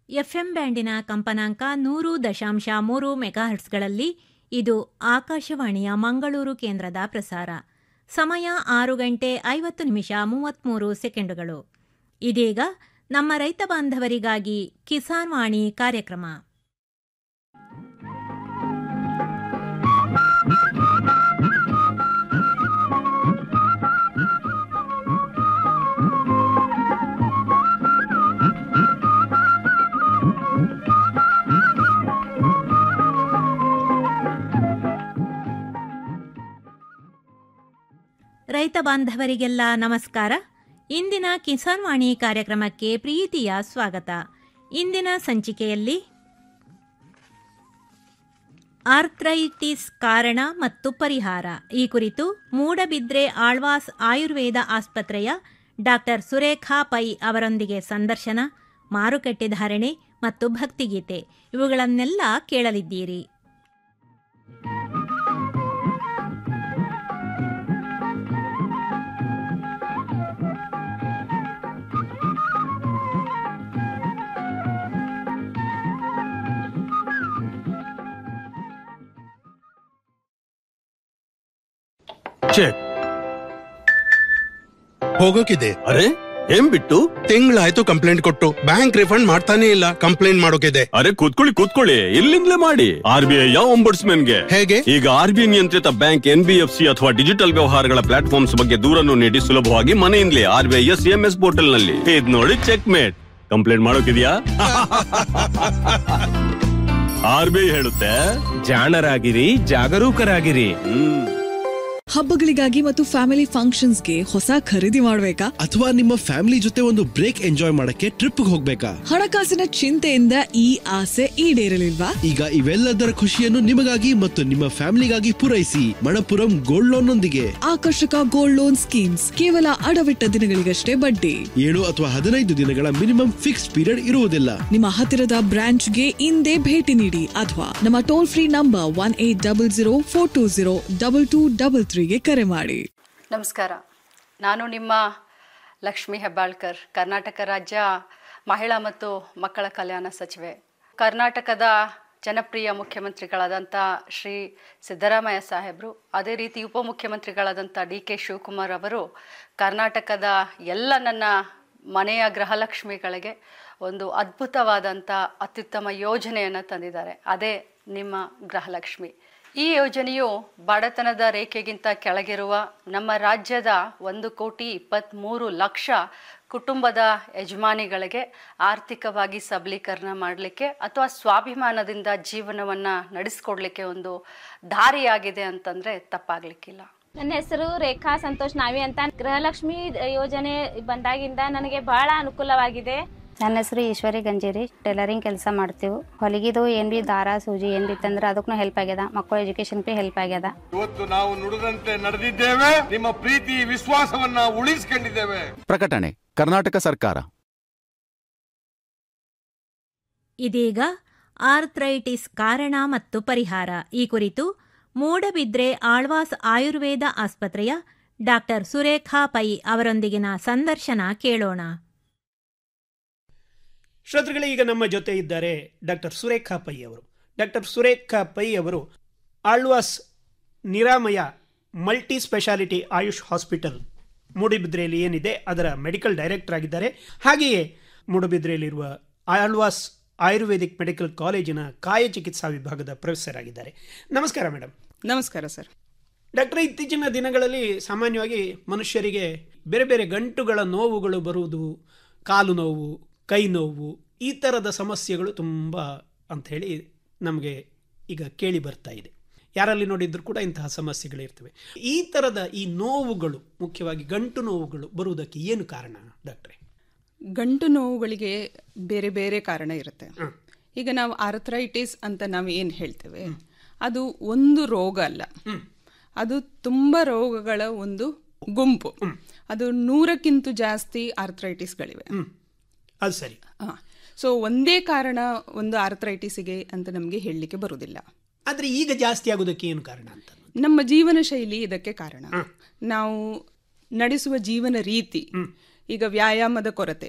FM ಬ್ಯಾಂಡಿನ ಕಂಪನಾಂಕ ನೂರು ದಶಾಂಶ ಮೂರು ಮೆಗಾಹರ್ಟ್ಸ್ಗಳಲ್ಲಿ ಇದು ಆಕಾಶವಾಣಿಯ ಮಂಗಳೂರು ಕೇಂದ್ರದ ಪ್ರಸಾರ ಸಮಯ ಆರು ಗಂಟೆ ಐವತ್ತು ನಿಮಿಷ ಮೂವತ್ತ್ಮೂರು ಸೆಕೆಂಡುಗಳು ಇದೀಗ ನಮ್ಮ ರೈತ ಬಾಂಧವರಿಗಾಗಿ ಕಿಸಾನ್ ವಾಣಿ ಕಾರ್ಯಕ್ರಮ ರೈತ ಬಾಂಧವರಿಗೆಲ್ಲ ನಮಸ್ಕಾರ ಇಂದಿನ ಕಿಸಾನ್ ವಾಣಿ ಕಾರ್ಯಕ್ರಮಕ್ಕೆ ಪ್ರೀತಿಯ ಸ್ವಾಗತ ಇಂದಿನ ಸಂಚಿಕೆಯಲ್ಲಿ ಆರ್ಥ್ರೈಟಿಸ್ ಕಾರಣ ಮತ್ತು ಪರಿಹಾರ ಈ ಕುರಿತು ಮೂಡಬಿದ್ರೆ ಆಳ್ವಾಸ್ ಆಯುರ್ವೇದ ಆಸ್ಪತ್ರೆಯ ಡಾಕ್ಟರ್ ಸುರೇಖಾ ಪೈ ಅವರೊಂದಿಗೆ ಸಂದರ್ಶನ ಮಾರುಕಟ್ಟೆ ಧಾರಣೆ ಮತ್ತು ಭಕ್ತಿಗೀತೆ ಇವುಗಳನ್ನೆಲ್ಲ ಕೇಳಲಿದ್ದೀರಿ ಚೆಕ್ ಹೋಗೋಕಿದೆ ಅರೆ ಏನ್ ಬಿಟ್ಟು ತಿಂಗಳಾಯ್ತು ಕಂಪ್ಲೇಂಟ್ ಕೊಟ್ಟು ಬ್ಯಾಂಕ್ ರಿಫಂಡ್ ಮಾಡ್ತಾನೆ ಇಲ್ಲ ಕಂಪ್ಲೇಂಟ್ ಮಾಡೋಕಿದೆ ಅರೆ ಕೂತ್ಕೊಳ್ಳಿ ಕೂತ್ಕೊಳ್ಳಿ ಇಲ್ಲಿಂದಲೇ ಮಾಡಿ ಆರ್ ಬಿ ಐ ಗೆ ಹೇಗೆ ಈಗ ಆರ್ ಬಿ ಐ ನಿಯಂತ್ರಿತ bank N B F C ಅಥವಾ ಡಿಜಿಟಲ್ ವ್ಯವಹಾರಗಳ ಪ್ಲಾಟ್ಫಾರ್ಮ್ಸ್ ಬಗ್ಗೆ ದೂರನ್ನು ನೀಡಿ ಸುಲಭವಾಗಿ ಮನೆಯಿಂದಲೇ R B I S M S portal ನಲ್ಲಿ ಇದ್ ನೋಡಿ ಚೆಕ್ ಮೇಟ್ ಕಂಪ್ಲೇಂಟ್ ಮಾಡೋಕಿದ್ಯಾ ಆರ್ ಬಿ ಐ ಹೇಳುತ್ತೆ ಜಾಣರಾಗಿರಿ ಜಾಗರೂಕರಾಗಿರಿ ಹ್ಮ್ ಹಬ್ಬಗಳಿಗಾಗಿ ಮತ್ತು ಫ್ಯಾಮಿಲಿ ಫಂಕ್ಷನ್ಸ್ಗೆ ಹೊಸ ಖರೀದಿ ಮಾಡ್ಬೇಕಾ ಅಥವಾ ನಿಮ್ಮ ಫ್ಯಾಮಿಲಿ ಜೊತೆ ಒಂದು ಬ್ರೇಕ್ ಎಂಜಾಯ್ ಮಾಡಕ್ಕೆ ಟ್ರಿಪ್ ಹೋಗ್ಬೇಕಾ ಹಣಕಾಸಿನ ಚಿಂತೆಯಿಂದ ಈ ಆಸೆ ಈಡೇರಲಿಲ್ವಾ ಈಗ ಇವೆಲ್ಲದರ ಖುಷಿಯನ್ನು ನಿಮಗಾಗಿ ಮತ್ತು ನಿಮ್ಮ ಫ್ಯಾಮಿಲಿಗಾಗಿ ಪೂರೈಸಿ ಮಣಪುರಂ ಗೋಲ್ಡ್ ಲೋನ್ ನೊಂದಿಗೆ ಆಕರ್ಷಕ ಗೋಲ್ಡ್ ಲೋನ್ ಸ್ಕೀಮ್ಸ್ ಕೇವಲ ಅಡವಿಟ್ಟ ದಿನಗಳಿಗಷ್ಟೇ ಬಡ್ಡಿ ಏಳು ಅಥವಾ ಹದಿನೈದು ದಿನಗಳ ಮಿನಿಮಮ್ ಫಿಕ್ಸ್ ಪೀರಿಯಡ್ ಇರುವುದಿಲ್ಲ ನಿಮ್ಮ ಹತ್ತಿರದ ಬ್ರಾಂಚ್ಗೆ ಇಂದೇ ಭೇಟಿ ನೀಡಿ ಅಥವಾ ನಮ್ಮ toll free number one eight double zero four two zero double two double ತ್ರೀಗೆ ಕರೆ ಮಾಡಿ ನಮಸ್ಕಾರ ನಾನು ನಿಮ್ಮ ಲಕ್ಷ್ಮಿ ಹೆಬ್ಬಾಳ್ಕರ್ ಕರ್ನಾಟಕ ರಾಜ್ಯ ಮಹಿಳಾ ಮತ್ತು ಮಕ್ಕಳ ಕಲ್ಯಾಣ ಸಚಿವೆ ಕರ್ನಾಟಕದ ಜನಪ್ರಿಯ ಮುಖ್ಯಮಂತ್ರಿಗಳಾದಂಥ ಶ್ರೀ ಸಿದ್ದರಾಮಯ್ಯ ಸಾಹೇಬರು ಅದೇ ರೀತಿ ಉಪಮುಖ್ಯಮಂತ್ರಿಗಳಾದಂಥ ಡಿ ಕೆ ಶಿವಕುಮಾರ್ ಅವರು ಕರ್ನಾಟಕದ ಎಲ್ಲ ನನ್ನ ಮನೆಯ ಗೃಹಲಕ್ಷ್ಮಿಗಳಿಗೆ ಒಂದು ಅದ್ಭುತವಾದಂಥ ಅತ್ಯುತ್ತಮ ಯೋಜನೆಯನ್ನು ತಂದಿದ್ದಾರೆ ಅದೇ ನಿಮ್ಮ ಗೃಹಲಕ್ಷ್ಮಿ ಈ ಯೋಜನೆಯು ಬಡತನದ ರೇಖೆಗಿಂತ ಕೆಳಗಿರುವ ನಮ್ಮ ರಾಜ್ಯದ ಒಂದು ಕೋಟಿ ಇಪ್ಪತ್ತ್ಮೂರು ಲಕ್ಷ ಕುಟುಂಬದ ಯಜಮಾನಿಗಳಿಗೆ ಆರ್ಥಿಕವಾಗಿ ಸಬಲೀಕರಣ ಮಾಡಲಿಕ್ಕೆ ಅಥವಾ ಸ್ವಾಭಿಮಾನದಿಂದ ಜೀವನವನ್ನು ನಡೆಸ್ಕೊಡ್ಲಿಕ್ಕೆ ಒಂದು ದಾರಿಯಾಗಿದೆ ಅಂತಂದರೆ ತಪ್ಪಾಗಲಿಕ್ಕಿಲ್ಲ ನನ್ನ ಹೆಸರು ರೇಖಾ ಸಂತೋಷ್ ನಾವಿ ಅಂತ ಗೃಹಲಕ್ಷ್ಮಿ ಯೋಜನೆ ಬಂದಾಗಿಂದ ನನಗೆ ಬಹಳ ಅನುಕೂಲವಾಗಿದೆ ನನ್ನ ಹೆಸರು ಈಶ್ವರಿ ಗಂಜೇರಿ ಟೈಲರಿಂಗ್ ಕೆಲಸ ಮಾಡ್ತೀವಿ ಹೊಲಿಗಿದು ಏನ್ ಬಿ ದಾರ ಸೂಜಿ ಏನ್ ಬಿ ತಂದ್ರೆ ಅದಕ್ಕೂ ಹೆಲ್ಪ್ ಆಗ್ಯದ ಮಕ್ಕಳ ಎಜುಕೇಶನ್ ಬಿ ಹೆಲ್ಪ್ ಆಗ್ಯದ ಇವತ್ತು ನಾವು ನುಡಿದಂತೆ ನಡೆದಿದ್ದೇವೆ ನಿಮ್ಮ ಪ್ರೀತಿ ವಿಶ್ವಾಸವನ್ನ ಉಳಿಸಿಕೊಂಡಿದ್ದೇವೆ ಪ್ರಕಟಣೆ ಕರ್ನಾಟಕ ಸರ್ಕಾರ ಇದೀಗ ಆರ್ಥ್ರೈಟಿಸ್ ಕಾರಣ ಮತ್ತು ಪರಿಹಾರ ಈ ಕುರಿತು ಮೂಡಬಿದ್ರೆ ಆಳ್ವಾಸ್ ಆಯುರ್ವೇದ ಆಸ್ಪತ್ರೆಯ ಡಾಕ್ಟರ್ ಸುರೇಖಾ ಪೈ ಅವರೊಂದಿಗಿನ ಸಂದರ್ಶನ ಕೇಳೋಣ ಶ್ರೋತೃಗಳೇ ಈಗ ನಮ್ಮ ಜೊತೆ ಇದ್ದಾರೆ ಡಾಕ್ಟರ್ ಸುರೇಖಾ ಪೈ ಅವರು ಡಾಕ್ಟರ್ ಸುರೇಖಾ ಪೈ ಅವರು Alva's Niramaya multi speciality AYUSH hospital ಮೂಡುಬಿದ್ರೆಯಲ್ಲಿ ಏನಿದೆ ಅದರ ಮೆಡಿಕಲ್ ಡೈರೆಕ್ಟರ್ ಆಗಿದ್ದಾರೆ ಹಾಗೆಯೇ ಮೂಡುಬಿದ್ರೆಯಲ್ಲಿರುವ ಆಳ್ವಾಸ್ ಆಯುರ್ವೇದಿಕ್ ಮೆಡಿಕಲ್ ಕಾಲೇಜಿನ ಕಾಯ ಚಿಕಿತ್ಸಾ ವಿಭಾಗದ ಪ್ರೊಫೆಸರ್ ಆಗಿದ್ದಾರೆ ನಮಸ್ಕಾರ ಮೇಡಮ್ ನಮಸ್ಕಾರ ಸರ್ ಡಾಕ್ಟರ್ ಇತ್ತೀಚಿನ ದಿನಗಳಲ್ಲಿ ಸಾಮಾನ್ಯವಾಗಿ ಮನುಷ್ಯರಿಗೆ ಬೇರೆ ಬೇರೆ ಗಂಟುಗಳ ನೋವುಗಳು ಬರುವುದು ಕಾಲು ನೋವು ಕೈ ನೋವು ಈ ಥರದ ಸಮಸ್ಯೆಗಳು ತುಂಬ ಅಂಥೇಳಿ ನಮಗೆ ಈಗ ಕೇಳಿ ಬರ್ತಾ ಇದೆ ಯಾರಲ್ಲಿ ನೋಡಿದ್ರು ಕೂಡ ಇಂತಹ ಸಮಸ್ಯೆಗಳಿರ್ತವೆ ಈ ಥರದ ಈ ನೋವುಗಳು ಮುಖ್ಯವಾಗಿ ಗಂಟು ನೋವುಗಳು ಬರುವುದಕ್ಕೆ ಏನು ಕಾರಣ ಡಾಕ್ಟ್ರೆ ಗಂಟು ನೋವುಗಳಿಗೆ ಬೇರೆ ಬೇರೆ ಕಾರಣ ಇರುತ್ತೆ ಈಗ ನಾವು ಆರ್ಥರೈಟಿಸ್ ಅಂತ ನಾವು ಏನು ಹೇಳ್ತೇವೆ ಅದು ಒಂದು ರೋಗ ಅಲ್ಲ ಅದು ತುಂಬ ರೋಗಗಳ ಒಂದು ಗುಂಪು ಅದು ನೂರಕ್ಕಿಂತ ಜಾಸ್ತಿ ಆರ್ಥರೈಟಿಸ್ಗಳಿವೆ ಅದು ಸರಿ ಸೊ ಒಂದೇ ಕಾರಣ ಒಂದು ಆರ್ಥರೈಟಿಸ್ಗೆ ಅಂತ ನಮಗೆ ಹೇಳಲಿಕ್ಕೆ ಬರುವುದಿಲ್ಲ ಆದರೆ ಈಗ ಜಾಸ್ತಿ ಆಗೋದಕ್ಕೆ ಏನು ಕಾರಣ ಅಂತ ನಮ್ಮ ಜೀವನ ಶೈಲಿ ಇದಕ್ಕೆ ಕಾರಣ ನಾವು ನಡೆಸುವ ಜೀವನ ರೀತಿ ಈಗ ವ್ಯಾಯಾಮದ ಕೊರತೆ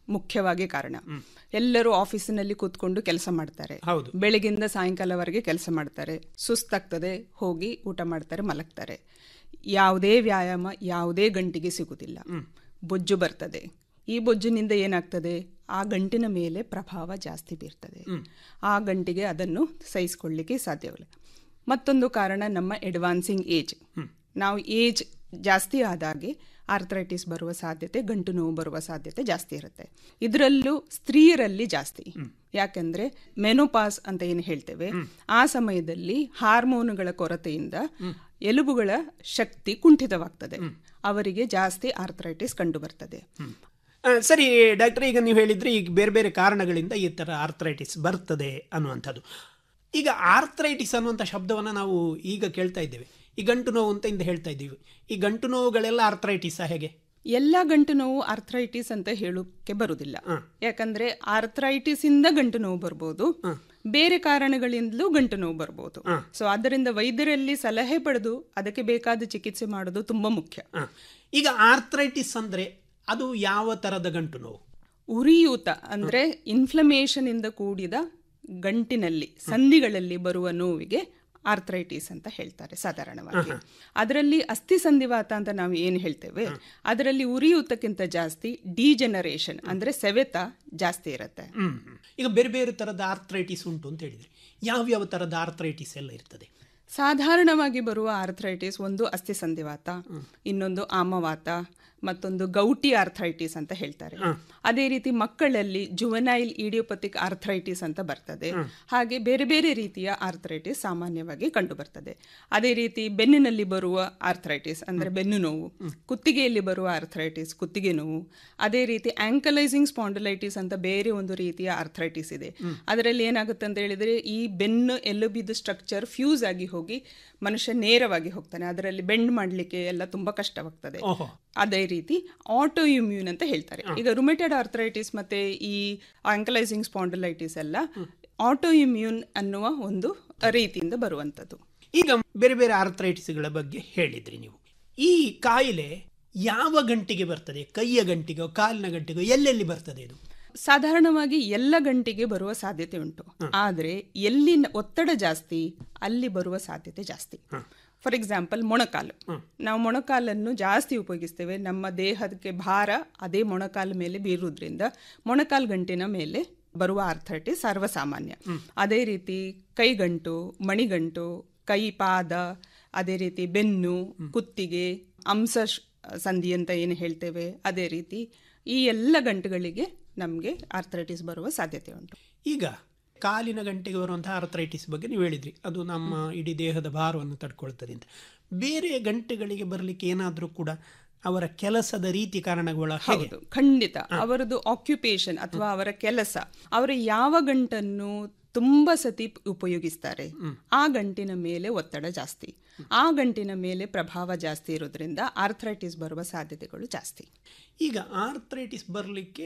ಮುಖ್ಯವಾಗಿ ಕಾರಣ ಎಲ್ಲರೂ ಆಫೀಸಿನಲ್ಲಿ ಕೂತ್ಕೊಂಡು ಕೆಲಸ ಮಾಡ್ತಾರೆ ಹೌದು. ಬೆಳಗಿಂದ ಸಾಯಂಕಾಲವರೆಗೆ ಕೆಲಸ ಮಾಡ್ತಾರೆ ಸುಸ್ತಾಗ್ತದೆ ಹೋಗಿ ಊಟ ಮಾಡ್ತಾರೆ ಮಲಗ್ತಾರೆ ಯಾವುದೇ ವ್ಯಾಯಾಮ ಯಾವುದೇ ಗಂಟಿಗೆ ಸಿಗುವುದಿಲ್ಲ ಬೊಜ್ಜು ಬರ್ತದೆ ಈ ಬೊಜ್ಜಿನಿಂದ ಏನಾಗ್ತದೆ ಆ ಗಂಟಿನ ಮೇಲೆ ಪ್ರಭಾವ ಜಾಸ್ತಿ ಬೀರ್ತದೆ ಆ ಗಂಟಿಗೆ ಅದನ್ನು ಸಹಿಸಿಕೊಳ್ಳಿಕ್ಕೆ ಸಾಧ್ಯವಿಲ್ಲ ಮತ್ತೊಂದು ಕಾರಣ ನಮ್ಮ ಅಡ್ವಾನ್ಸಿಂಗ್ ಏಜ್ ನಾವು ಏಜ್ ಜಾಸ್ತಿ ಆದಾಗೆ ಆರ್ಥರೈಟಿಸ್ ಬರುವ ಸಾಧ್ಯತೆ ಗಂಟು ನೋವು ಬರುವ ಸಾಧ್ಯತೆ ಜಾಸ್ತಿ ಇರುತ್ತೆ ಇದರಲ್ಲೂ ಸ್ತ್ರೀಯರಲ್ಲಿ ಜಾಸ್ತಿ ಯಾಕಂದ್ರೆ ಮೆನೋಪಾಸ್ ಅಂತ ಏನು ಹೇಳ್ತೇವೆ ಆ ಸಮಯದಲ್ಲಿ ಹಾರ್ಮೋನುಗಳ ಕೊರತೆಯಿಂದ ಎಲುಬುಗಳ ಶಕ್ತಿ ಕುಂಠಿತವಾಗ್ತದೆ ಅವರಿಗೆ ಜಾಸ್ತಿ ಆರ್ಥರೈಟಿಸ್ ಕಂಡು ಬರ್ತದೆ ಆ, ಸರಿ ಡಾಕ್ಟರ್ ಈಗ ನೀವು ಹೇಳಿದ್ರೆ ಈಗ ಬೇರೆ ಬೇರೆ ಕಾರಣಗಳಿಂದ ಈ ಥರ ಆರ್ಥರೈಟಿಸ್ ಬರ್ತದೆ ಅನ್ನುವಂಥದ್ದು ಈಗ ಆರ್ಥರೈಟಿಸ್ ಅನ್ನುವಂಥ ಶಬ್ದವನ್ನು ನಾವು ಈಗ ಕೇಳ್ತಾ ಇದ್ದೇವೆ ಈ ಗಂಟು ನೋವು ಅಂತ ಇಂದ ಹೇಳ್ತಾ ಇದ್ದೀವಿ ಈ ಗಂಟು ನೋವುಗಳೆಲ್ಲ ಆರ್ಥರೈಟಿಸ್ ಹೇಗೆ ಎಲ್ಲ ಗಂಟು ನೋವು ಆರ್ಥರೈಟಿಸ್ ಅಂತ ಹೇಳೋಕೆ ಬರುವುದಿಲ್ಲ ಯಾಕಂದ್ರೆ ಆರ್ಥರೈಟಿಸ್ ಇಂದ ಗಂಟು ನೋವು ಬರ್ಬೋದು ಬೇರೆ ಕಾರಣಗಳಿಂದಲೂ ಗಂಟು ನೋವು ಬರ್ಬೋದು ಸೊ ಆದ್ದರಿಂದ ವೈದ್ಯರಲ್ಲಿ ಸಲಹೆ ಪಡೆದು ಅದಕ್ಕೆ ಬೇಕಾದ ಚಿಕಿತ್ಸೆ ಮಾಡೋದು ತುಂಬಾ ಮುಖ್ಯ ಈಗ ಆರ್ಥರೈಟಿಸ್ ಅಂದ್ರೆ ಅದು ಯಾವ ತರದ ಗಂಟು ನೋವು ಉರಿಯೂತ ಅಂದ್ರೆ ಇನ್ಫ್ಲಮೇಷನ್ ಇಂದ ಕೂಡಿದ ಗಂಟಿನಲ್ಲಿ ಸಂಧಿಗಳಲ್ಲಿ ಬರುವ ನೋವಿಗೆ ಆರ್ಥರೈಟಿಸ್ ಅಂತ ಹೇಳ್ತಾರೆ ಸಾಧಾರಣವಾಗಿ ಅದರಲ್ಲಿ ಅಸ್ಥಿ ಸಂಧಿವಾತ ಅಂತ ನಾವು ಏನು ಹೇಳ್ತೇವೆ ಅದರಲ್ಲಿ ಉರಿಯೂತಕ್ಕಿಂತ ಜಾಸ್ತಿ ಡಿಜೆನರೇಷನ್ ಅಂದ್ರೆ ಸೆವೆತ ಜಾಸ್ತಿ ಇರುತ್ತೆ ಹ್ಮ್ ಹ್ಮ್. ಈಗ ಬೇರೆ ಬೇರೆ ತರದ ಆರ್ಥರೈಟಿಸ್ ಉಂಟು ಅಂತ ಹೇಳಿದ್ರಿ ಯಾವ ಯಾವ ತರದ ಆರ್ಥರೈಟಿಸ್ ಎಲ್ಲ ಇರ್ತದೆ ಸಾಧಾರಣವಾಗಿ ಬರುವ ಆರ್ಥರೈಟಿಸ್ ಒಂದು ಅಸ್ಥಿ ಸಂಧಿವಾತ ಇನ್ನೊಂದು ಆಮವಾತ ಮತ್ತೊಂದು ಗೌಟಿ ಆರ್ಥರೈಟಿಸ್ ಅಂತ ಹೇಳ್ತಾರೆ ಅದೇ ರೀತಿ ಮಕ್ಕಳಲ್ಲಿ ಜುವೆನೈಲ್ ಇಡಿಯೋಪತಿಕ್ ಆರ್ಥರೈಟಿಸ್ ಅಂತ ಬರ್ತದೆ ಹಾಗೆ ಬೇರೆ ಬೇರೆ ರೀತಿಯ ಆರ್ಥರೈಟಿಸ್ ಸಾಮಾನ್ಯವಾಗಿ ಕಂಡು ಬರ್ತದೆ ಅದೇ ರೀತಿ ಬೆನ್ನಿನಲ್ಲಿ ಬರುವ ಆರ್ಥರೈಟಿಸ್ ಅಂದ್ರೆ ಬೆನ್ನು ನೋವು ಕುತ್ತಿಗೆಯಲ್ಲಿ ಬರುವ ಆರ್ಥರೈಟಿಸ್ ಕುತ್ತಿಗೆ ನೋವು ಅದೇ ರೀತಿ ಆಂಕಲೈಸಿಂಗ್ ಸ್ಪಾಂಡಲೈಟಿಸ್ ಅಂತ ಬೇರೆ ಒಂದು ರೀತಿಯ ಆರ್ಥರೈಟಿಸ್ ಇದೆ ಅದರಲ್ಲಿ ಏನಾಗುತ್ತೆ ಅಂತ ಹೇಳಿದ್ರೆ ಈ ಬೆನ್ನು ಎಲುಬಿದ್ದು ಸ್ಟ್ರಕ್ಚರ್ ಫ್ಯೂಸ್ ಆಗಿ ಹೋಗಿ ಮನುಷ್ಯ ನೇರವಾಗಿ ಹೋಗ್ತಾನೆ ಅದರಲ್ಲಿ ಬೆಂಡ್ ಮಾಡಲಿಕ್ಕೆ ಎಲ್ಲ ತುಂಬಾ ಕಷ್ಟವಾಗ್ತದೆ ಓಹೋ. ಅದೇ ರೀತಿ ಆಟೋ ಇಮ್ಯೂನ್ ಅಂತ ಹೇಳ್ತಾರೆ ಈಗ ರುಮೆಟೆಡ್ ಆರ್ಥರೈಟಿಸ್ ಮತ್ತೆ ಈ ಆಂಕಲೈಸಿಂಗ್ ಸ್ಪಾಂಡಲೈಟಿಸ್ ಎಲ್ಲ ಆಟೋ ಇಮ್ಯೂನ್ ಅನ್ನುವ ಒಂದು ರೀತಿಯಿಂದ ಬರುವಂಥದ್ದು ಈಗ ಬೇರೆ ಬೇರೆ ಆರ್ಥರೈಟಿಸ್ಗಳ ಬಗ್ಗೆ ಹೇಳಿದ್ರಿ ನೀವು ಈ ಕಾಯಿಲೆ ಯಾವ ಗಂಟಿಗೆ ಬರ್ತದೆ ಕೈಯ ಗಂಟಿಗೋ ಕಾಲಿನ ಗಂಟಿಗೋ ಎಲ್ಲೆಲ್ಲಿ ಬರ್ತದೆ ಇದು ಸಾಧಾರಣವಾಗಿ ಎಲ್ಲ ಗಂಟಿಗೆ ಬರುವ ಸಾಧ್ಯತೆ ಉಂಟು ಆದರೆ ಎಲ್ಲಿ ನ- ಒತ್ತಡ ಜಾಸ್ತಿ ಅಲ್ಲಿ ಬರುವ ಸಾಧ್ಯತೆ ಜಾಸ್ತಿ ಫಾರ್ ಎಕ್ಸಾಂಪಲ್ ಮೊಣಕಾಲು ನಾವು ಮೊಣಕಾಲನ್ನು ಜಾಸ್ತಿ ಉಪಯೋಗಿಸ್ತೇವೆ ನಮ್ಮ ದೇಹಕ್ಕೆ ಭಾರ ಅದೇ ಮೊಣಕಾಲ ಮೇಲೆ ಬೀರುವುದರಿಂದ ಮೊಣಕಾಲು ಗಂಟಿನ ಮೇಲೆ ಬರುವ ಆರ್ಥರೈಟಿಸ್ ಸರ್ವಸಾಮಾನ್ಯ ಅದೇ ರೀತಿ ಕೈಗಂಟು ಮಣಿಗಂಟು ಕೈ ಪಾದ ಅದೇ ರೀತಿ ಬೆನ್ನು ಕುತ್ತಿಗೆ ಅಂಶ ಶ್- ಸಂಧಿ ಅಂತ ಏನು ಹೇಳ್ತೇವೆ ಅದೇ ರೀತಿ ಈ ಎಲ್ಲ ಗಂಟುಗಳಿಗೆ ನಮಗೆ ಆರ್ಥರೈಟಿಸ್ ಬರುವ ಸಾಧ್ಯತೆ ಉಂಟು ಈಗ ಕಾಲಿನ ಗಂಟೆಗೆ ಬರುವಂತಹ ಆರ್ಥರೈಟಿಸ್ ಬಗ್ಗೆ ನೀವು ಹೇಳಿದ್ರಿ ಅದು ನಮ್ಮ ಇಡೀ ದೇಹದ ಭಾರವನ್ನು ತಡ್ಕೊಳ್ತದೆ ಅಂತ ಬೇರೆ ಗಂಟೆಗಳಿಗೆ ಬರಲಿಕ್ಕೆ ಏನಾದರೂ ಕೂಡ ಅವರ ಕೆಲಸದ ರೀತಿ ಕಾರಣಗಳ ಹೇಗೆ ಹೌದು ಖಂಡಿತ ಅವರದ್ದು ಆಕ್ಯುಪೇಷನ್ ಅಥವಾ ಅವರ ಕೆಲಸ ಅವರ ಯಾವ ಗಂಟನ್ನು ತುಂಬಾ ಸತಿ ಉಪಯೋಗಿಸ್ತಾರೆ ಆ ಗಂಟಿನ ಮೇಲೆ ಒತ್ತಡ ಜಾಸ್ತಿ ಆ ಗಂಟಿನ ಮೇಲೆ ಪ್ರಭಾವ ಜಾಸ್ತಿ ಇರೋದ್ರಿಂದ ಆರ್ಥರೈಟಿಸ್ ಬರುವ ಸಾಧ್ಯತೆಗಳು ಜಾಸ್ತಿ ಈಗ ಆರ್ಥರೈಟಿಸ್ ಬರಲಿಕ್ಕೆ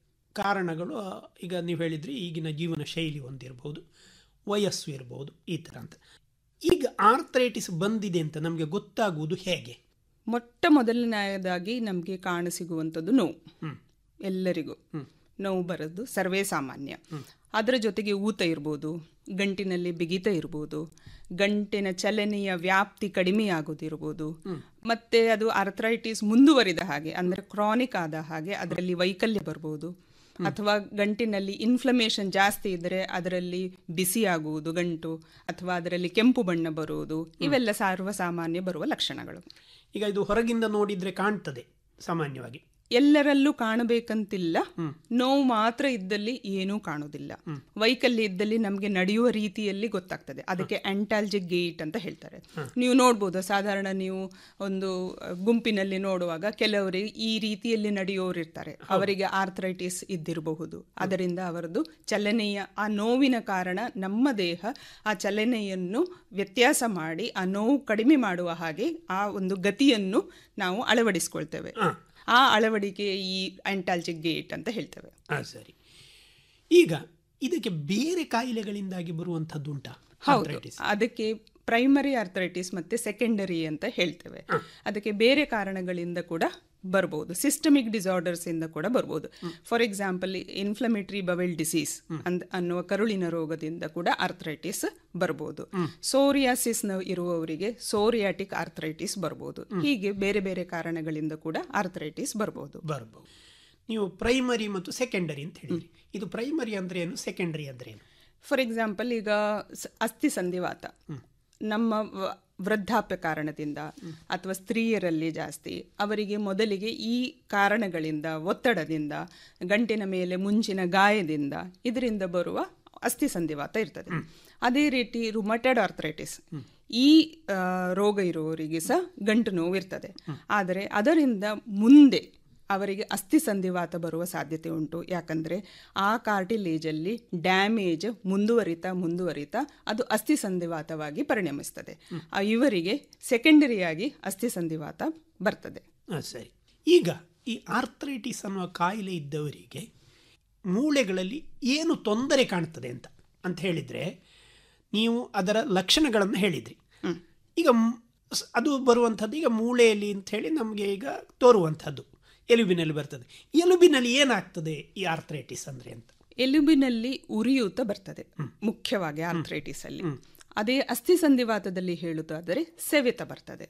ಕಾರಣಗಳು ಈಗ ನೀವು ಹೇಳಿದ್ರಿ ಈಗಿನ ಜೀವನ ಶೈಲಿ ಒಂದಿರಬಹುದು ವಯಸ್ಸು ಇರಬಹುದು ಈ ಥರ ಅಂತ ಈಗ ಆರ್ಥರೈಟಿಸ್ ಬಂದಿದೆ ಅಂತ ನಮಗೆ ಗೊತ್ತಾಗುವುದು ಹೇಗೆ ಮೊಟ್ಟ ಮೊದಲನೆಯದಾಗಿ ನಮಗೆ ಕಾಣಸಿಗುವಂಥದ್ದು ನೋವು ಎಲ್ಲರಿಗೂ ನೋವು ಬರೋದು ಸರ್ವೇ ಸಾಮಾನ್ಯ ಅದರ ಜೊತೆಗೆ ಊತ ಇರ್ಬೋದು ಗಂಟಿನಲ್ಲಿ ಬಿಗಿತ ಇರ್ಬೋದು ಗಂಟಿನ ಚಲನೆಯ ವ್ಯಾಪ್ತಿ ಕಡಿಮೆ ಆಗೋದಿರ್ಬೋದು ಮತ್ತೆ ಅದು ಆರ್ಥರೈಟಿಸ್ ಮುಂದುವರಿದ ಹಾಗೆ ಅಂದ್ರೆ ಕ್ರಾನಿಕ್ ಆದ ಹಾಗೆ ಅದರಲ್ಲಿ ವೈಕಲ್ಯ ಬರ್ಬೋದು ಅಥವಾ ಗಂಟಿನಲ್ಲಿ ಇನ್ಫ್ಲಮೇಷನ್ ಜಾಸ್ತಿ ಇದ್ದರೆ ಅದರಲ್ಲಿ ಬಿಸಿ ಆಗುವುದು ಗಂಟು ಅಥವಾ ಅದರಲ್ಲಿ ಕೆಂಪು ಬಣ್ಣ ಬರುವುದು ಇವೆಲ್ಲ ಸರ್ವಸಾಮಾನ್ಯ ಬರುವ ಲಕ್ಷಣಗಳು ಈಗ ಇದು ಹೊರಗಿಂದ ನೋಡಿದ್ರೆ ಕಾಣ್ತದೆ ಸಾಮಾನ್ಯವಾಗಿ ಎಲ್ಲರಲ್ಲೂ ಕಾಣಬೇಕಂತಿಲ್ಲ ನೋವು ಮಾತ್ರ ಇದ್ದಲ್ಲಿ ಏನೂ ಕಾಣುವುದಿಲ್ಲ ವೈಕಲ್ಯ ಇದ್ದಲ್ಲಿ ನಮಗೆ ನಡೆಯುವ ರೀತಿಯಲ್ಲಿ ಗೊತ್ತಾಗ್ತದೆ ಅದಕ್ಕೆ ಅಂಟಾಲ್ಜಿಕ್ ಗೇಟ್ ಅಂತ ಹೇಳ್ತಾರೆ ನೀವು ನೋಡ್ಬೋದು ಸಾಧಾರಣ ನೀವು ಒಂದು ಅಹ್, ಗುಂಪಿನಲ್ಲಿ ನೋಡುವಾಗ ಕೆಲವರಿಗೆ ಈ ರೀತಿಯಲ್ಲಿ ನಡೆಯೋರು ಇರ್ತಾರೆ ಅವರಿಗೆ ಆರ್ಥರೈಟಿಸ್ ಇದ್ದಿರಬಹುದು ಅದರಿಂದ ಅವರದ್ದು ಚಲನೆಯ ಆ ನೋವಿನ ಕಾರಣ ನಮ್ಮ ದೇಹ ಆ ಚಲನೆಯನ್ನು ವ್ಯತ್ಯಾಸ ಮಾಡಿ ಆ ನೋವು ಕಡಿಮೆ ಮಾಡುವ ಹಾಗೆ ಆ ಒಂದು ಗತಿಯನ್ನು ನಾವು ಅಳವಡಿಸ್ಕೊಳ್ತೇವೆ ಆ ಅಳವಡಿಕೆ ಈ ಅಂಟಾಲ್ಜಿಕ್ ಗೇಟ್ ಅಂತ ಹೇಳ್ತೇವೆ ಹಾಂ ಸರಿ ಈಗ ಇದಕ್ಕೆ ಬೇರೆ ಕಾಯಿಲೆಗಳಿಂದಾಗಿ ಬರುವಂಥದ್ದು ಉಂಟಾ ಹೌದು arthritis? ಅದಕ್ಕೆ ಪ್ರೈಮರಿ ಆರ್ಥರೈಟಿಸ್ ಮತ್ತೆ ಸೆಕೆಂಡರಿ ಅಂತ ಹೇಳ್ತೇವೆ ಅದಕ್ಕೆ ಬೇರೆ ಕಾರಣಗಳಿಂದ ಕೂಡ ಬರ್ಬೋದು ಸಿಸ್ಟಮಿಕ್ ಡಿಸಾರ್ಡರ್ಸ್ ಇಂದ ಕೂಡ ಬರ್ಬೋದು for example inflammatory bowel disease ಅಂದ್ ಅನ್ನುವ ಕರುಳಿನ ರೋಗದಿಂದ ಕೂಡ ಆರ್ಥರೈಟಿಸ್ ಬರ್ಬೋದು ಸೋರಿಯಾಸಿಸ್ ಇರುವವರಿಗೆ ಸೋರಿಯಾಟಿಕ್ ಆರ್ಥರೈಟಿಸ್ ಬರ್ಬೋದು ಹೀಗೆ ಬೇರೆ ಬೇರೆ ಕಾರಣಗಳಿಂದ ಕೂಡ ಆರ್ಥರೈಟಿಸ್ ಬರ್ಬೋದು ಬರ್ಬೋದು ನೀವು ಪ್ರೈಮರಿ ಮತ್ತು ಸೆಕೆಂಡರಿ ಅಂತ ಹೇಳಿದ್ರಿ ಇದು ಪ್ರೈಮರಿ ಅಂದ್ರೆ ಏನು ಸೆಕೆಂಡರಿ ಅಂದ್ರೆ ಏನು ಫಾರ್ ಎಕ್ಸಾಂಪಲ್ ಈಗ ಸ- ಅಸ್ಥಿ ಸಂಧಿವಾತ ನಮ್ಮ ವ- ವೃದ್ಧಾಪ್ಯ ಕಾರಣದಿಂದ ಅಥವಾ ಸ್ತ್ರೀಯರಲ್ಲಿ ಜಾಸ್ತಿ ಅವರಿಗೆ ಮೊದಲಿಗೆ ಈ ಕಾರಣಗಳಿಂದ ಒತ್ತಡದಿಂದ ಗಂಟಿನ ಮೇಲೆ ಮುಂಚಿನ ಗಾಯದಿಂದ ಇದರಿಂದ ಬರುವ ಅಸ್ಥಿ ಸಂಧಿವಾತ ಇರ್ತದೆ ಅದೇ ರೀತಿ ರುಮಟೆಡ್ ಆರ್ಥರೈಟಿಸ್ ಈ ಆ, ರೋಗ ಇರುವವರಿಗೆ ಸಹ ಗಂಟು ನೋವು ಇರ್ತದೆ ಆದರೆ ಅದರಿಂದ ಮುಂದೆ ಅವರಿಗೆ ಅಸ್ಥಿ ಸಂಧಿವಾತ ಬರುವ ಸಾಧ್ಯತೆ ಉಂಟು ಯಾಕಂದರೆ ಆ ಕಾರ್ಟಿಲೇಜಲ್ಲಿ ಡ್ಯಾಮೇಜ್ ಮುಂದುವರಿತಾ ಮುಂದುವರಿತಾ ಅದು ಅಸ್ಥಿ ಸಂಧಿವಾತವಾಗಿ ಪರಿಣಮಿಸ್ತದೆ ಆ ಇವರಿಗೆ ಸೆಕೆಂಡರಿಯಾಗಿ ಅಸ್ಥಿ ಸಂಧಿವಾತ ಬರ್ತದೆ ಹಾಂ ಸರಿ ಈಗ ಈ ಆರ್ಥರೈಟಿಸ್ ಅನ್ನುವ ಕಾಯಿಲೆ ಇದ್ದವರಿಗೆ ಮೂಳೆಗಳಲ್ಲಿ ಏನು ತೊಂದರೆ ಕಾಣ್ತದೆ ಅಂತ ಅಂತ ಹೇಳಿದರೆ ನೀವು ಅದರ ಲಕ್ಷಣಗಳನ್ನು ಹೇಳಿದ್ರಿ ಈಗ ಮ್- ಸ್- ಅದು ಬರುವಂಥದ್ದು ಈಗ ಮೂಳೆಯಲ್ಲಿ ಅಂತ ಹೇಳಿ ನಮಗೆ ಈಗ ತೋರುವಂಥದ್ದು ಎಲುಬಿನಲ್ಲಿ ಬರ್ತದೆ ಎಲುಬಿನಲ್ಲಿ ಏನಾಗ್ತದೆ ಈ ಆರ್ಥರೈಟಿಸ್ ಅಂದರೆ ಅಂತ ಎಲುಬಿನಲ್ಲಿ ಉರಿಯೂತ ಬರ್ತದೆ ಮುಖ್ಯವಾಗಿ ಆರ್ಥರೈಟಿಸ್ ಅಲ್ಲಿ ಅದೇ ಅಸ್ಥಿ ಸಂಧಿವಾತದಲ್ಲಿ ಹೇಳುವುದಾದರೆ ಸೆವೆತ ಬರ್ತದೆ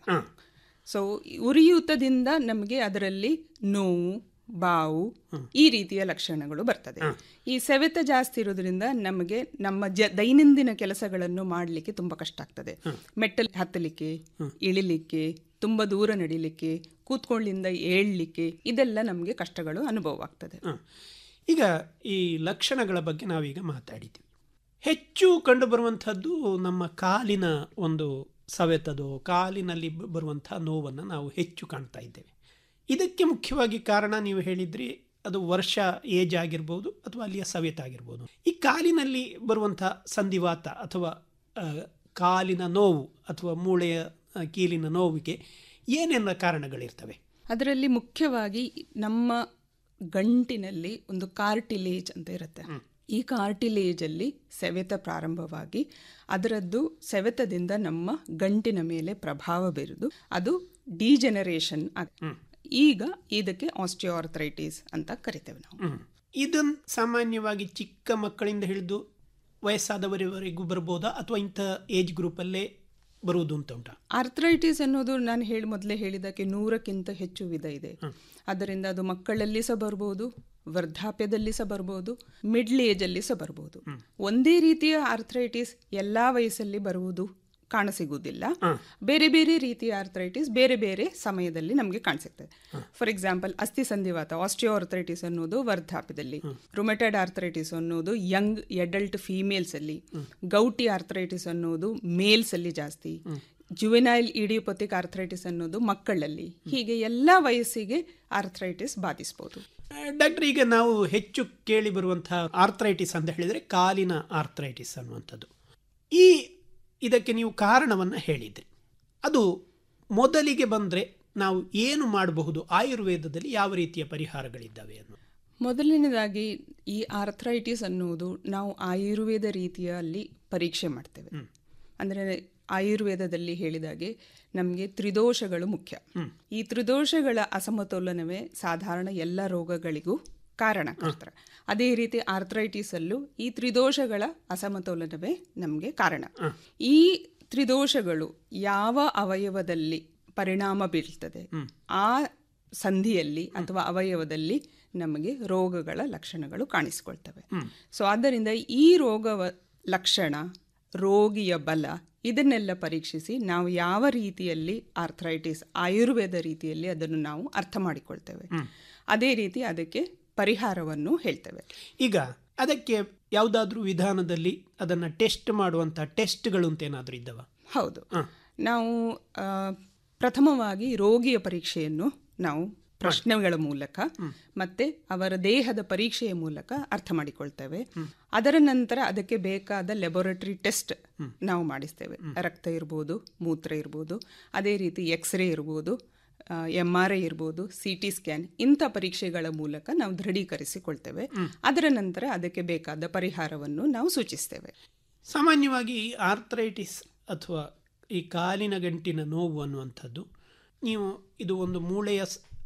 ಸೊ ಉರಿಯೂತದಿಂದ ನಮಗೆ ಅದರಲ್ಲಿ ನೋವು ಬಾವು ಈ ರೀತಿಯ ಲಕ್ಷಣಗಳು ಬರ್ತದೆ ಈ ಸೆವೆತ ಜಾಸ್ತಿ ಇರೋದ್ರಿಂದ ನಮಗೆ ನಮ್ಮ ಜ ದೈನಂದಿನ ಕೆಲಸಗಳನ್ನು ಮಾಡಲಿಕ್ಕೆ ತುಂಬ ಕಷ್ಟ ಆಗ್ತದೆ ಮೆಟ್ಟಲ್ ಹತ್ತಲಿಕ್ಕೆ ಇಳಿಲಿಕ್ಕೆ ತುಂಬ ದೂರ ನಡಿಲಿಕ್ಕೆ ಕೂತ್ಕೊಳ್ಳಿಂದ ಏಳಲಿಕ್ಕೆ ಇದೆಲ್ಲ ನಮಗೆ ಕಷ್ಟಗಳು ಅನುಭವ ಆಗ್ತದೆ ಈಗ ಈ ಲಕ್ಷಣಗಳ ಬಗ್ಗೆ ನಾವೀಗ ಮಾತಾಡಿದ್ವಿ ಹೆಚ್ಚು ಕಂಡುಬರುವಂಥದ್ದು ನಮ್ಮ ಕಾಲಿನ ಒಂದು ಸವೆತದು ಕಾಲಿನಲ್ಲಿ ಬ- ಬರುವಂಥ ನೋವನ್ನು ನಾವು ಹೆಚ್ಚು ಕಾಣ್ತಾ ಇದ್ದೇವೆ ಇದಕ್ಕೆ ಮುಖ್ಯವಾಗಿ ಕಾರಣ ನೀವು ಹೇಳಿದ್ರಿ ಅದು ವರ್ಷ ಏಜ್ ಆಗಿರ್ಬೋದು ಅಥವಾ ಅಲ್ಲಿಯ ಸವೆತ ಆಗಿರ್ಬೋದು ಈ ಕಾಲಿನಲ್ಲಿ ಬರುವಂಥ ಸಂಧಿವಾತ ಅಥವಾ ಆ, ಕಾಲಿನ ನೋವು ಅಥವಾ ಮೂಳೆಯ ಆ, ಕೀಲಿನ ನೋವಿಗೆ ಏನೆಲ್ಲ ಕಾರಣಗಳಿರ್ತವೆ ಅದರಲ್ಲಿ ಮುಖ್ಯವಾಗಿ ನಮ್ಮ ಗಂಟಿನಲ್ಲಿ ಒಂದು ಕಾರ್ಟಿಲೇಜ್ ಅಂತ ಇರುತ್ತೆ ಈ ಕಾರ್ಟಿಲೇಜ್ ಅಲ್ಲಿ ಸೆವೆತ ಪ್ರಾರಂಭವಾಗಿ ಅದರದ್ದು ಸೆವೆತದಿಂದ ನಮ್ಮ ಗಂಟಿನ ಮೇಲೆ ಪ್ರಭಾವ ಬೀರುದು ಅದು ಡಿಜೆನರೇಷನ್ ಈಗ ಇದಕ್ಕೆ ಆಸ್ಟಿಯೋಆರ್ಥರೈಟಿಸ್ ಅಂತ ಕರಿತೇವೆ ನಾವು ಹ್ಮ್. ಇದನ್ ಸಾಮಾನ್ಯವಾಗಿ ಚಿಕ್ಕ ಮಕ್ಕಳಿಂದ ಹಿಡಿದು ವಯಸ್ಸಾದವರವರೆಗೂ ಬರ್ಬೋದಾ ಅಥವಾ ಇಂಥ ಏಜ್ ಗ್ರೂಪಲ್ಲೇ ಬರುವುದು ಅಂತ ಉಂಟಾ ಆರ್ಥರೈಟಿಸ್ ಅನ್ನೋದು ನಾನು ಹೇಳಿ ಮೊದಲೇ ಹೇಳಿದಕ್ಕೆ ನೂರಕ್ಕಿಂತ ಹೆಚ್ಚು ವಿಧ ಇದೆ ಅದರಿಂದ ಅದು ಮಕ್ಕಳಲ್ಲಿ ಸಹ ಬರ್ಬೋದು ವೃದ್ಧಾಪ್ಯದಲ್ಲಿ ಸಹ ಬರ್ಬೋದು ಮಿಡ್ಲ್ ಏಜಲ್ಲಿ ಸಹ ಬರ್ಬೋದು ಒಂದೇ ರೀತಿಯ ಆರ್ಥರೈಟಿಸ್ ಎಲ್ಲಾ ವಯಸ್ಸಲ್ಲಿ ಬರುವುದು ಕಾಣಸಿಗುವುದಿಲ್ಲ ಬೇರೆ ಬೇರೆ ರೀತಿಯ ಆರ್ಥರೈಟಿಸ್ ಬೇರೆ ಬೇರೆ ಸಮಯದಲ್ಲಿ ನಮಗೆ ಕಾಣಿಸುತ್ತದೆ ಫಾರ್ ಎಕ್ಸಾಂಪಲ್ ಅಸ್ಥಿ ಸಂಧಿವಾತ ಆಸ್ಟಿಯೋ ಆರ್ಥರೈಟಿಸ್ ಅನ್ನೋದು ವೃದ್ಧಾಪ್ಯದಲ್ಲಿ ರುಮೆಟೆಡ್ ಆರ್ಥರೈಟಿಸ್ ಅನ್ನೋದು ಯಂಗ್ ಎಡಲ್ಟ್ ಫೀಮೇಲ್ಸ್ ಅಲ್ಲಿ ಗೌಟಿ ಆರ್ಥರೈಟಿಸ್ ಅನ್ನೋದು ಮೇಲ್ಸ್ ಅಲ್ಲಿ ಜಾಸ್ತಿ ಜುವೆನೈಲ್ ಇಡಿಯೋಪತಿಕ್ ಆರ್ಥರೈಟಿಸ್ ಅನ್ನೋದು ಮಕ್ಕಳಲ್ಲಿ ಹೀಗೆ ಎಲ್ಲ ವಯಸ್ಸಿಗೆ ಆರ್ಥರೈಟಿಸ್ ಬಾಧಿಸಬಹುದು ಡಾಕ್ಟರ್ ಈಗ ನಾವು ಹೆಚ್ಚು ಕೇಳಿ ಬರುವಂತಹ ಆರ್ಥರೈಟಿಸ್ ಅಂತ ಹೇಳಿದರೆ ಕಾಲಿನ ಆರ್ಥರೈಟಿಸ್ ಅನ್ನುವಂಥದ್ದು ಈ ಇದಕ್ಕೆ ನೀವು ಕಾರಣವನ್ನು ಹೇಳಿದ್ರಿ ಅದು ಮೊದಲಿಗೆ ಬಂದರೆ ನಾವು ಏನು ಮಾಡಬಹುದು ಆಯುರ್ವೇದದಲ್ಲಿ ಯಾವ ರೀತಿಯ ಪರಿಹಾರಗಳಿದ್ದಾವೆ ಅನ್ನೋ ಮೊದಲನೇದಾಗಿ ಈ ಆರ್ಥರೈಟಿಸ್ ಅನ್ನುವುದು ನಾವು ಆಯುರ್ವೇದ ರೀತಿಯಲ್ಲಿ ಪರೀಕ್ಷೆ ಮಾಡ್ತೇವೆ ಅಂದರೆ ಆಯುರ್ವೇದದಲ್ಲಿ ಹೇಳಿದಾಗೆ ನಮಗೆ ತ್ರಿದೋಷಗಳು ಮುಖ್ಯ ಈ ತ್ರಿದೋಷಗಳ ಅಸಮತೋಲನವೇ ಸಾಧಾರಣ ಎಲ್ಲ ರೋಗಗಳಿಗೂ ಕಾರಣಕರ್ತರ ಅದೇ ರೀತಿ ಆರ್ಥರೈಟಿಸ್ ಅಲ್ಲೂ ಈ ತ್ರಿದೋಷಗಳ ಅಸಮತೋಲನವೇ ನಮಗೆ ಕಾರಣ ಈ ತ್ರಿದೋಷಗಳು ಯಾವ ಅವಯವದಲ್ಲಿ ಪರಿಣಾಮ ಬೀಳ್ತದೆ ಆ ಸಂಧಿಯಲ್ಲಿ ಅಥವಾ ಅವಯವದಲ್ಲಿ ನಮಗೆ ರೋಗಗಳ ಲಕ್ಷಣಗಳು ಕಾಣಿಸಿಕೊಳ್ತವೆ ಸೊ ಆದ್ದರಿಂದ ಈ ರೋಗವ ಲಕ್ಷಣ ರೋಗಿಯ ಬಲ ಇದನ್ನೆಲ್ಲ ಪರೀಕ್ಷಿಸಿ ನಾವು ಯಾವ ರೀತಿಯಲ್ಲಿ ಆರ್ಥರೈಟಿಸ್ ಆಯುರ್ವೇದ ರೀತಿಯಲ್ಲಿ ಅದನ್ನು ನಾವು ಅರ್ಥ ಮಾಡಿಕೊಳ್ತೇವೆ ಅದೇ ರೀತಿ ಅದಕ್ಕೆ ಪರಿಹಾರವನ್ನು ಹೇಳ್ತೇವೆ ಈಗ ಅದಕ್ಕೆ ಯಾವುದಾದ್ರೂ ವಿಧಾನದಲ್ಲಿ ಅದನ್ನು ಟೆಸ್ಟ್ ಮಾಡುವಂಥ ಟೆಸ್ಟ್ಗಳು ಅಂತ ಏನಾದರೂ ಇದ್ದವ ಹೌದು ನಾವು ಆ, ಪ್ರಥಮವಾಗಿ ರೋಗಿಯ ಪರೀಕ್ಷೆಯನ್ನು ನಾವು ಪ್ರಶ್ನೆಗಳ ಮೂಲಕ ಮತ್ತೆ ಅವರ ದೇಹದ ಪರೀಕ್ಷೆಯ ಮೂಲಕ ಅರ್ಥ ಮಾಡಿಕೊಳ್ತೇವೆ ಅದರ ನಂತರ ಅದಕ್ಕೆ ಬೇಕಾದ ಲೆಬೊರೇಟರಿ ಟೆಸ್ಟ್ ನಾವು ಮಾಡಿಸ್ತೇವೆ ರಕ್ತ ಇರ್ಬೋದು ಮೂತ್ರ ಇರ್ಬೋದು ಅದೇ ರೀತಿ ಎಕ್ಸ್ರೇ ಇರ್ಬೋದು ಎಮ್ ಆರ್ ಐ ಇರ್ಬೋದು ಸಿ ಟಿ ಸ್ಕ್ಯಾನ್ ಇಂಥ ಪರೀಕ್ಷೆಗಳ ಮೂಲಕ ನಾವು ದೃಢೀಕರಿಸಿಕೊಳ್ತೇವೆ ಅದರ ನಂತರ ಅದಕ್ಕೆ ಬೇಕಾದ ಪರಿಹಾರವನ್ನು ನಾವು ಸೂಚಿಸ್ತೇವೆ ಸಾಮಾನ್ಯವಾಗಿ ಈ ಆರ್ಥರೈಟಿಸ್ ಅಥವಾ ಈ ಕಾಲಿನ ಗಂಟಿನ ನೋವು ಅನ್ನುವಂಥದ್ದು ನೀವು ಇದು ಒಂದು ಮೂಳೆಯ ಸ್-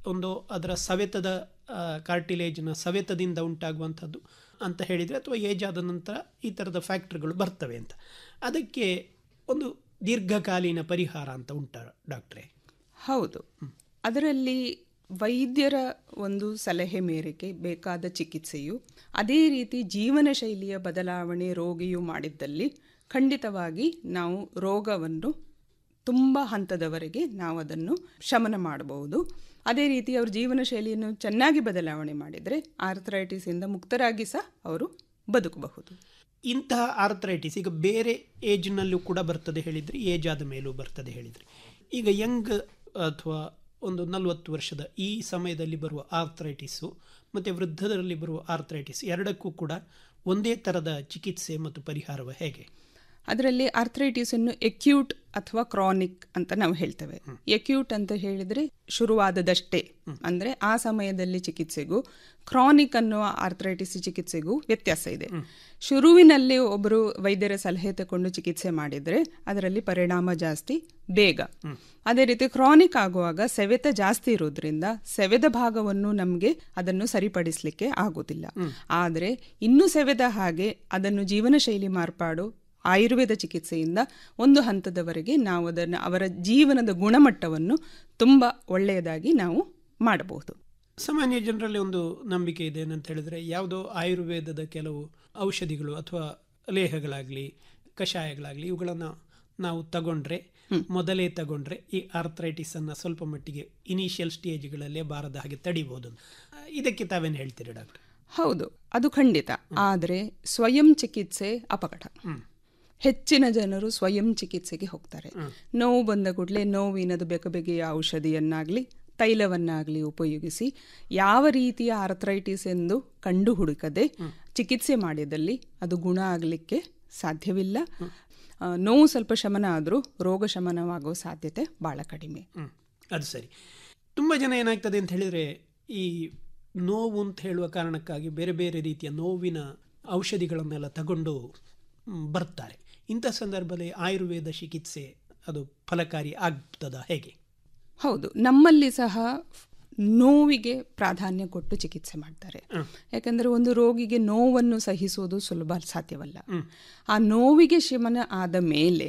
ಒಂದು ಅದರ ಸವೆತದ ಕಾರ್ಟಿಲೇಜ್ನ ಸವೆತದಿಂದ ಉಂಟಾಗುವಂಥದ್ದು ಅಂತ ಹೇಳಿದರೆ ಅಥವಾ ಏಜ್ ಆದ ನಂತರ ಈ ಥರದ ಫ್ಯಾಕ್ಟ್ರಿಗಳು ಬರ್ತವೆ ಅಂತ ಅದಕ್ಕೆ ಒಂದು ದೀರ್ಘಕಾಲೀನ ಪರಿಹಾರ ಅಂತ ಉಂಟ ಡಾಕ್ಟ್ರೇ ಹೌದು ಅದರಲ್ಲಿ ವೈದ್ಯರ ಒಂದು ಸಲಹೆ ಮೇರೆಗೆ ಬೇಕಾದ ಚಿಕಿತ್ಸೆಯು ಅದೇ ರೀತಿ ಜೀವನ ಶೈಲಿಯ ಬದಲಾವಣೆ ರೋಗಿಯು ಮಾಡಿದ್ದಲ್ಲಿ ಖಂಡಿತವಾಗಿ ನಾವು ರೋಗವನ್ನು ತುಂಬ ಹಂತದವರೆಗೆ ನಾವು ಅದನ್ನು ಶಮನ ಮಾಡಬಹುದು ಅದೇ ರೀತಿ ಅವ್ರ ಜೀವನ ಶೈಲಿಯನ್ನು ಚೆನ್ನಾಗಿ ಬದಲಾವಣೆ ಮಾಡಿದರೆ ಆರ್ಥರೈಟಿಸಿಂದ ಮುಕ್ತರಾಗಿ ಸಹ ಅವರು ಬದುಕಬಹುದು ಇಂತಹ ಆರ್ಥರೈಟಿಸ್ ಈಗ ಬೇರೆ ಏಜ್ನಲ್ಲೂ ಕೂಡ ಬರ್ತದೆ ಹೇಳಿದ್ರಿ ಏಜ್ ಆದ ಮೇಲೂ ಬರ್ತದೆ ಹೇಳಿದ್ರಿ ಈಗ ಯಂಗ್ ಅಥವಾ ಒಂದು ನಲವತ್ತು ವರ್ಷದ ಈ ಸಮಯದಲ್ಲಿ ಬರುವ ಆರ್ಥರೈಟಿಸು ಮತ್ತು ವೃದ್ಧರಲ್ಲಿ ಬರುವ ಆರ್ಥರೈಟಿಸ್ ಎರಡಕ್ಕೂ ಕೂಡ ಒಂದೇ ಥರದ ಚಿಕಿತ್ಸೆ ಮತ್ತು ಪರಿಹಾರವ ಹೇಗೆ ಅದರಲ್ಲಿ ಆರ್ಥರೈಟಿಸನ್ನು ಎಕ್ಯೂಟ್ ಅಥವಾ ಕ್ರಾನಿಕ್ ಅಂತ ನಾವು ಹೇಳ್ತೇವೆ ಎಕ್ಯೂಟ್ ಅಂತ ಹೇಳಿದರೆ ಶುರುವಾದದಷ್ಟೇ ಅಂದರೆ ಆ ಸಮಯದಲ್ಲಿ ಚಿಕಿತ್ಸೆಗೂ ಕ್ರಾನಿಕ್ ಅನ್ನುವ ಆರ್ಥರೈಟಿಸ್ ಚಿಕಿತ್ಸೆಗೂ ವ್ಯತ್ಯಾಸ ಇದೆ ಶುರುವಿನಲ್ಲಿ ಒಬ್ಬರು ವೈದ್ಯರ ಸಲಹೆ ತಗೊಂಡು ಚಿಕಿತ್ಸೆ ಮಾಡಿದರೆ ಅದರಲ್ಲಿ ಪರಿಣಾಮ ಜಾಸ್ತಿ ಬೇಗ ಅದೇ ರೀತಿ ಕ್ರಾನಿಕ್ ಆಗುವಾಗ ಸೆವೆತ ಜಾಸ್ತಿ ಇರೋದ್ರಿಂದ ಸೆವೆದ ಭಾಗವನ್ನು ನಮಗೆ ಅದನ್ನು ಸರಿಪಡಿಸಲಿಕ್ಕೆ ಆಗೋದಿಲ್ಲ ಆದರೆ ಇನ್ನೂ ಸೆವೆದ ಹಾಗೆ ಅದನ್ನು ಜೀವನ ಶೈಲಿ ಮಾರ್ಪಾಡು ಆಯುರ್ವೇದ ಚಿಕಿತ್ಸೆಯಿಂದ ಒಂದು ಹಂತದವರೆಗೆ ನಾವು ಅದನ್ನು ಅವರ ಜೀವನದ ಗುಣಮಟ್ಟವನ್ನು ತುಂಬ ಒಳ್ಳೆಯದಾಗಿ ನಾವು ಮಾಡಬಹುದು ಸಾಮಾನ್ಯ ಜನರಲ್ಲಿ ಒಂದು ನಂಬಿಕೆ ಇದೆ ಏನಂತ ಹೇಳಿದ್ರೆ ಯಾವುದೋ ಆಯುರ್ವೇದದ ಕೆಲವು ಔಷಧಿಗಳು ಅಥವಾ ಲೇಹಗಳಾಗಲಿ ಕಷಾಯಗಳಾಗಲಿ ಇವುಗಳನ್ನು ನಾವು ತಗೊಂಡ್ರೆ ಮೊದಲೇ ತಗೊಂಡ್ರೆ ಈ ಆರ್ಥರೈಟಿಸ್ ಅನ್ನ ಸ್ವಲ್ಪ ಮಟ್ಟಿಗೆ ಇನಿಷಿಯಲ್ ಸ್ಟೇಜ್ಗಳಲ್ಲೇ ಬಾರದ ಹಾಗೆ ತಡಿಬಹುದು ಇದಕ್ಕೆ ತಾವೇನು ಹೇಳ್ತೀರಿ ಡಾಕ್ಟರ್ ಹೌದು ಅದು ಖಂಡಿತ ಆದರೆ ಸ್ವಯಂ ಚಿಕಿತ್ಸೆ ಅಪಕಟ ಹೆಚ್ಚಿನ ಜನರು ಸ್ವಯಂ ಚಿಕಿತ್ಸೆಗೆ ಹೋಗ್ತಾರೆ ನೋವು ಬಂದ ಕೂಡಲೇ ನೋವಿನದು ಬೇಗ ಬೇಗೆಯ ಔಷಧಿಯನ್ನಾಗಲಿ ತೈಲವನ್ನಾಗಲಿ ಉಪಯೋಗಿಸಿ ಯಾವ ರೀತಿಯ ಆರ್ಥರೈಟಿಸ್ ಎಂದು ಕಂಡು ಹುಡುಕದೆ ಚಿಕಿತ್ಸೆ ಮಾಡಿದಲ್ಲಿ ಅದು ಗುಣ ಆಗಲಿಕ್ಕೆ ಸಾಧ್ಯವಿಲ್ಲ ನೋವು ಸ್ವಲ್ಪ ಶಮನ ಆದರೂ ರೋಗ ಶಮನವಾಗೋ ಸಾಧ್ಯತೆ ಭಾಳ ಕಡಿಮೆ ಅದು ಸರಿ ತುಂಬ ಜನ ಏನಾಗ್ತದೆ ಅಂತ ಹೇಳಿದರೆ ಈ ನೋವು ಅಂತ ಹೇಳುವ ಕಾರಣಕ್ಕಾಗಿ ಬೇರೆ ಬೇರೆ ರೀತಿಯ ನೋವಿನ ಔಷಧಿಗಳನ್ನೆಲ್ಲ ತಗೊಂಡು ಬರ್ತಾರೆ ಇಂಥ ಸಂದರ್ಭದಲ್ಲಿ ಆಯುರ್ವೇದ ಚಿಕಿತ್ಸೆ ಅದು ಫಲಕಾರಿ ಆಗ್ತದ ಹೇಗೆ ಹೌದು ನಮ್ಮಲ್ಲಿ ಸಹ ನೋವಿಗೆ ಪ್ರಾಧಾನ್ಯ ಕೊಟ್ಟು ಚಿಕಿತ್ಸೆ ಮಾಡ್ತಾರೆ ಯಾಕಂದರೆ ಒಂದು ರೋಗಿಗೆ ನೋವನ್ನು ಸಹಿಸುವುದು ಸುಲಭ ಸಾಧ್ಯವಲ್ಲ ಆ ನೋವಿಗೆ ಶಮನ ಆದ ಮೇಲೆ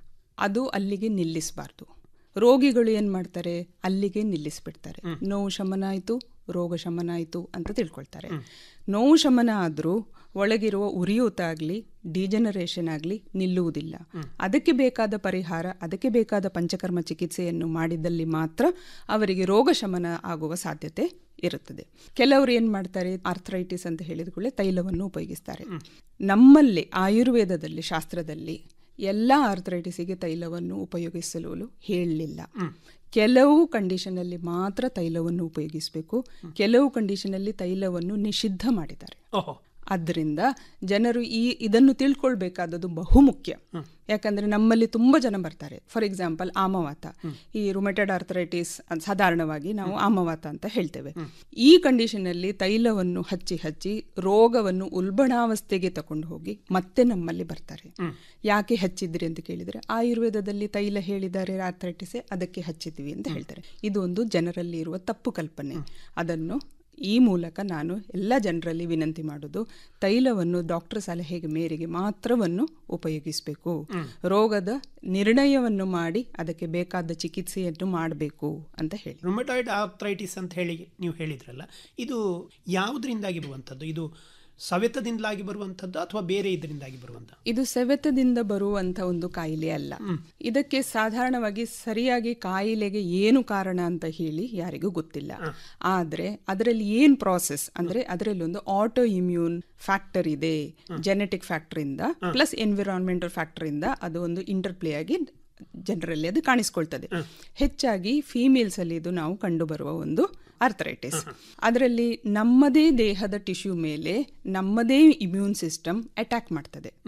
ಅದು ಅಲ್ಲಿಗೆ ನಿಲ್ಲಿಸಬಾರ್ದು ರೋಗಿಗಳು ಏನು ಮಾಡ್ತಾರೆ ಅಲ್ಲಿಗೆ ನಿಲ್ಲಿಸ್ಬಿಡ್ತಾರೆ ನೋವು ಶಮನ ಆಯಿತು ರೋಗ ಶಮನ ಆಯಿತು ಅಂತ ತಿಳ್ಕೊಳ್ತಾರೆ ನೋವು ಶಮನ ಆದರೂ ಒಳಗಿರುವ ಉರಿಯೂತಾಗಲಿ ಡಿಜನರೇಷನ್ ಆಗಲಿ ನಿಲ್ಲುವುದಿಲ್ಲ ಅದಕ್ಕೆ ಬೇಕಾದ ಪರಿಹಾರ ಅದಕ್ಕೆ ಬೇಕಾದ ಪಂಚಕರ್ಮ ಚಿಕಿತ್ಸೆಯನ್ನು ಮಾಡಿದಲ್ಲಿ ಮಾತ್ರ ಅವರಿಗೆ ರೋಗ ಶಮನ ಆಗುವ ಸಾಧ್ಯತೆ ಇರುತ್ತದೆ ಕೆಲವರು ಏನು ಮಾಡ್ತಾರೆ ಆರ್ಥರೈಟಿಸ್ ಅಂತ ಹೇಳಿದ ಕೂಡಲೇ ತೈಲವನ್ನು ಉಪಯೋಗಿಸ್ತಾರೆ ನಮ್ಮಲ್ಲಿ ಆಯುರ್ವೇದದಲ್ಲಿ ಶಾಸ್ತ್ರದಲ್ಲಿ ಎಲ್ಲ ಆರ್ಥರೈಟಿಸಿಗೆ ತೈಲವನ್ನು ಉಪಯೋಗಿಸಲು ಹೇಳಲಿಲ್ಲ ಕೆಲವು ಕಂಡೀಷನಲ್ಲಿ ಮಾತ್ರ ತೈಲವನ್ನು ಉಪಯೋಗಿಸಬೇಕು ಕೆಲವು ಕಂಡೀಷನಲ್ಲಿ ತೈಲವನ್ನು ನಿಷಿದ್ಧ ಮಾಡಿದ್ದಾರೆ ಆದ್ದರಿಂದ ಜನರು ಈ ಇದನ್ನು ತಿಳ್ಕೊಳ್ಬೇಕಾದದ್ದು ಬಹುಮುಖ್ಯ ಯಾಕಂದ್ರೆ ನಮ್ಮಲ್ಲಿ ತುಂಬ ಜನ ಬರ್ತಾರೆ ಫಾರ್ ಎಕ್ಸಾಂಪಲ್ ಆಮವಾತ ಈ ರುಮೆಟೆಡ್ ಆರ್ಥರೈಟಿಸ್ ಸಾಧಾರಣವಾಗಿ ನಾವು ಆಮವಾತ ಅಂತ ಹೇಳ್ತೇವೆ ಈ ಕಂಡೀಷನಲ್ಲಿ ತೈಲವನ್ನು ಹಚ್ಚಿ ಹಚ್ಚಿ ರೋಗವನ್ನು ಉಲ್ಬಣಾವಸ್ಥೆಗೆ ತಕೊಂಡು ಹೋಗಿ ಮತ್ತೆ ನಮ್ಮಲ್ಲಿ ಬರ್ತಾರೆ ಯಾಕೆ ಹಚ್ಚಿದ್ರಿ ಅಂತ ಕೇಳಿದರೆ ಆಯುರ್ವೇದದಲ್ಲಿ ತೈಲ ಹೇಳಿದ್ದಾರೆ ಆರ್ಥರೈಟಿಸೆ ಅದಕ್ಕೆ ಹಚ್ಚಿದ್ವಿ ಅಂತ ಹೇಳ್ತಾರೆ ಇದು ಒಂದು ಜನರಲ್ಲಿ ಇರುವ ತಪ್ಪು ಕಲ್ಪನೆ ಅದನ್ನು ಈ ಮೂಲಕ ನಾನು ಎಲ್ಲ ಜನರಲ್ಲಿ ವಿನಂತಿ ಮಾಡೋದು ತೈಲವನ್ನು ಡಾಕ್ಟರ್ ಸಲಹೆಗೆ ಮೇರೆಗೆ ಮಾತ್ರವನ್ನು ಉಪಯೋಗಿಸಬೇಕು ರೋಗದ ನಿರ್ಣಯವನ್ನು ಮಾಡಿ ಅದಕ್ಕೆ ಬೇಕಾದ ಚಿಕಿತ್ಸೆಯನ್ನು ಮಾಡಬೇಕು ಅಂತ ಹೇಳಿ ರುಮಟಾಯ್ಡ್ ಆರ್ಥರೈಟಿಸ್ ಅಂತ ಹೇಳಿ ನೀವು ಹೇಳಿದ್ರಲ್ಲ ಇದು ಯಾವುದರಿಂದಾಗಿ ಬರುವಂಥದ್ದು ಇದು ಸವೆತದಿಂದಾಗಿ ಬರುವಂಥದ್ದು ಅಥವಾ ಬೇರೆ ಇದರಿಂದಾಗಿ ಬರುವಂಥ ಇದು ಸವೆತದಿಂದ ಬರುವಂತ ಒಂದು ಕಾಯಿಲೆ ಅಲ್ಲ ಇದಕ್ಕೆ ಸಾಧಾರಣವಾಗಿ ಸರಿಯಾಗಿ ಕಾಯಿಲೆಗೆ ಏನು ಕಾರಣ ಅಂತ ಹೇಳಿ ಯಾರಿಗೂ ಗೊತ್ತಿಲ್ಲ ಆದ್ರೆ ಅದರಲ್ಲಿ ಏನ್ ಪ್ರಾಸೆಸ್ ಅಂದ್ರೆ ಅದರಲ್ಲಿ ಒಂದು ಆಟೋ ಇಮ್ಯೂನ್ ಫ್ಯಾಕ್ಟರ್ ಇದೆ ಜೆನೆಟಿಕ್ ಫ್ಯಾಕ್ಟರ್ ಇಂದ ಪ್ಲಸ್ ಎನ್ವಿರಾನ್ಮೆಂಟಲ್ ಫ್ಯಾಕ್ಟರ್ ಇಂದ ಅದು ಒಂದು ಇಂಟರ್ಪ್ಲೇ ಆಗಿ ಜನರಲ್ಲಿ ಅದು ಕಾಣಿಸ್ಕೊಳ್ತದೆ ಹೆಚ್ಚಾಗಿ ಫೀಮೇಲ್ಸ್ ಅಲ್ಲಿ ಇದು ನಾವು ಕಂಡು ಬರುವ ಒಂದು ಆರ್ಥರೈಟಿಸ್ ಅದರಲ್ಲಿ ನಮ್ಮದೇ ದೇಹದ ಟಿಶ್ಯೂ ಮೇಲೆ ನಮ್ಮದೇ ಇಮ್ಯೂನ್ ಸಿಸ್ಟಮ್ ಅಟ್ಯಾಕ್ ಮಾಡ್ತದೆ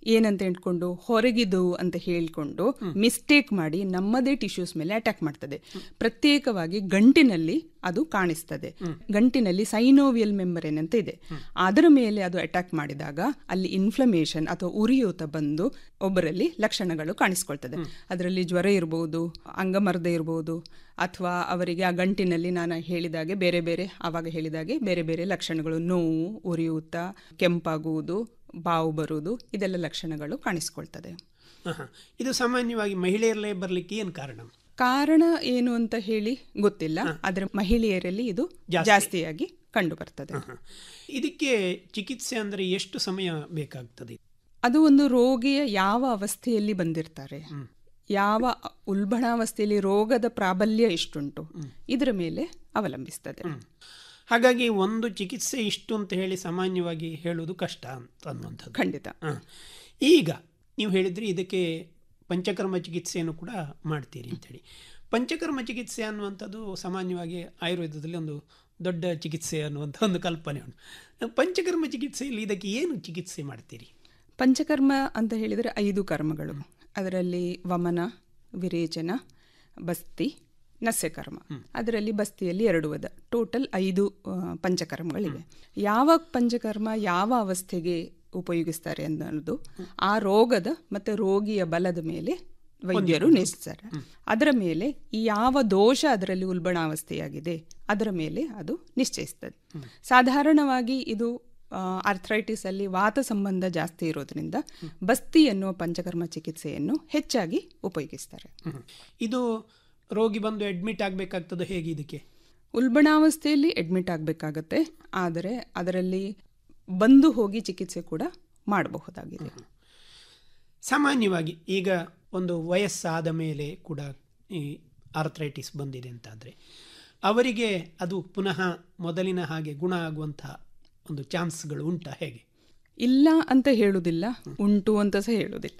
ಏನಂತ ಹೇಳ್ಕೊಂಡು ಹೊರಗಿದು ಅಂತ ಹೇಳ್ಕೊಂಡು ಮಿಸ್ಟೇಕ್ ಮಾಡಿ ನಮ್ಮದೇ ಟಿಶ್ಯೂಸ್ ಮೇಲೆ ಅಟ್ಯಾಕ್ ಮಾಡ್ತದೆ ಪ್ರತ್ಯೇಕವಾಗಿ ಗಂಟಿನಲ್ಲಿ ಅದು ಕಾಣಿಸ್ತದೆ ಗಂಟಿನಲ್ಲಿ ಸೈನೋವಿಯಲ್ ಮೆಂಬರೇನ್ ಅಂತ ಇದೆ ಅದರ ಮೇಲೆ ಅದು ಅಟ್ಯಾಕ್ ಮಾಡಿದಾಗ ಅಲ್ಲಿ ಇನ್ಫ್ಲಮೇಷನ್ ಅಥವಾ ಉರಿಯೂತ ಬಂದು ಒಬ್ಬರಲ್ಲಿ ಲಕ್ಷಣಗಳು ಕಾಣಿಸ್ಕೊಳ್ತದೆ ಅದರಲ್ಲಿ ಜ್ವರ ಇರ್ಬೋದು ಅಂಗಮರ್ದ ಇರ್ಬೋದು ಅಥವಾ ಅವರಿಗೆ ಆ ಗಂಟಿನಲ್ಲಿ ನಾನು ಹೇಳಿದಾಗೆ ಬೇರೆ ಬೇರೆ ಆವಾಗ ಹೇಳಿದಾಗೆ ಬೇರೆ ಬೇರೆ ಲಕ್ಷಣಗಳು ನೋವು ಉರಿಯೂತ ಕೆಂಪಾಗುವುದು ಬಾವು ಬರುವುದು ಇದೆಲ್ಲ ಲಕ್ಷಣಗಳು ಕಾಣಿಸ್ಕೊಳ್ತದೆ ಆಹಾ. ಇದು ಸಾಮಾನ್ಯವಾಗಿ ಮಹಿಳೆಯರಲ್ಲೇ ಬರಲಿಕ್ಕೆ ಏನು ಕಾರಣ ಕಾರಣ ಏನು ಅಂತ ಹೇಳಿ ಗೊತ್ತಿಲ್ಲ ಆದರೆ ಮಹಿಳೆಯರಲ್ಲಿ ಇದು ಜಾಸ್ತಿಯಾಗಿ ಕಂಡು ಬರ್ತದೆ ಇದಕ್ಕೆ ಚಿಕಿತ್ಸೆ ಅಂದರೆ ಎಷ್ಟು ಸಮಯ ಬೇಕಾಗ್ತದೆ ಅದು ಒಂದು ರೋಗಿಯ ಯಾವ ಅವಸ್ಥೆಯಲ್ಲಿ ಬಂದಿರ್ತಾರೆ ಯಾವ ಉಲ್ಬಣಾವಸ್ಥೆಯಲ್ಲಿ ರೋಗದ ಪ್ರಾಬಲ್ಯ ಎಷ್ಟುಂಟು ಇದರ ಮೇಲೆ ಅವಲಂಬಿಸ್ತದೆ ಹಾಗಾಗಿ ಒಂದು ಚಿಕಿತ್ಸೆ ಇಷ್ಟು ಅಂತ ಹೇಳಿ ಸಾಮಾನ್ಯವಾಗಿ ಹೇಳುವುದು ಕಷ್ಟ ಅಂತ ಅನ್ನುವಂಥದ್ದು ಖಂಡಿತ ಹ. ಈಗ ನೀವು ಹೇಳಿದ್ರಿ ಇದಕ್ಕೆ ಪಂಚಕರ್ಮ ಚಿಕಿತ್ಸೆಯನ್ನು ಕೂಡ ಮಾಡ್ತೀರಿ ಅಂತೇಳಿ ಪಂಚಕರ್ಮ ಚಿಕಿತ್ಸೆ ಅನ್ನುವಂಥದ್ದು ಸಾಮಾನ್ಯವಾಗಿ ಆಯುರ್ವೇದದಲ್ಲಿ ಒಂದು ದೊಡ್ಡ ಚಿಕಿತ್ಸೆ ಅನ್ನುವಂಥ ಒಂದು ಕಲ್ಪನೆ ಉಂಟು ಪಂಚಕರ್ಮ ಚಿಕಿತ್ಸೆಯಲ್ಲಿ ಇದಕ್ಕೆ ಏನು ಚಿಕಿತ್ಸೆ ಮಾಡ್ತೀರಿ ಪಂಚಕರ್ಮ ಅಂತ ಹೇಳಿದರೆ ಐದು ಕರ್ಮಗಳು ಅದರಲ್ಲಿ ವಮನ ವಿರೇಚನ ಬಸ್ತಿ ನಸ್ಯಕರ್ಮ ಅದರಲ್ಲಿ ಬಸ್ತಿಯಲ್ಲಿ ಎರಡು ವಿಧ ಟೋಟಲ್ ಐದು ಆ, ಪಂಚಕರ್ಮಗಳಿವೆ ಯಾವ ಪಂಚಕರ್ಮ ಯಾವ ಅವಸ್ಥೆಗೆ ಉಪಯೋಗಿಸ್ತಾರೆ ಅನ್ನೋದು ಆ ರೋಗದ ಮತ್ತು ರೋಗಿಯ ಬಲದ ಮೇಲೆ ವೈದ್ಯರು ನಿಲ್ಲಿಸ್ತಾರೆ ಅದರ ಮೇಲೆ ಈ ಯಾವ ದೋಷ ಅದರಲ್ಲಿ ಉಲ್ಬಣಾವಸ್ಥೆಯಾಗಿದೆ ಅದರ ಮೇಲೆ ಅದು ನಿಶ್ಚಯಿಸ್ತದೆ ಸಾಧಾರಣವಾಗಿ ಇದು ಆರ್ಥರೈಟಿಸ್ ಅಲ್ಲಿ ವಾತ ಸಂಬಂಧ ಜಾಸ್ತಿ ಇರೋದ್ರಿಂದ ಬಸ್ತಿ ಎನ್ನುವ ಪಂಚಕರ್ಮ ಚಿಕಿತ್ಸೆಯನ್ನು ಹೆಚ್ಚಾಗಿ ಉಪಯೋಗಿಸ್ತಾರೆ ಹ್ಮ್. ಇದು ರೋಗಿ ಬಂದು ಅಡ್ಮಿಟ್ ಆಗಬೇಕಾಗ್ತದೆ ಹೇಗೆ ಇದಕ್ಕೆ ಉಲ್ಬಣಾವಸ್ಥೆಯಲ್ಲಿ ಅಡ್ಮಿಟ್ ಆಗಬೇಕಾಗತ್ತೆ ಆದರೆ ಅದರಲ್ಲಿ ಬಂದು ಹೋಗಿ ಚಿಕಿತ್ಸೆ ಕೂಡ ಮಾಡಬಹುದಾಗಿದೆ ಸಾಮಾನ್ಯವಾಗಿ ಈಗ ಒಂದು ವಯಸ್ಸಾದ ಮೇಲೆ ಕೂಡ ಈ ಆರ್ಥರೈಟಿಸ್ ಬಂದಿದೆ ಅಂತಾದರೆ ಅವರಿಗೆ ಅದು ಪುನಃ ಮೊದಲಿನ ಹಾಗೆ ಗುಣ ಆಗುವಂತಹ ಒಂದು ಚಾನ್ಸ್ಗಳು ಉಂಟಾ ಹೇಗೆ ಇಲ್ಲ ಅಂತ ಹೇಳುವುದಿಲ್ಲ ಉಂಟು ಅಂತ ಸಹ ಹೇಳುವುದಿಲ್ಲ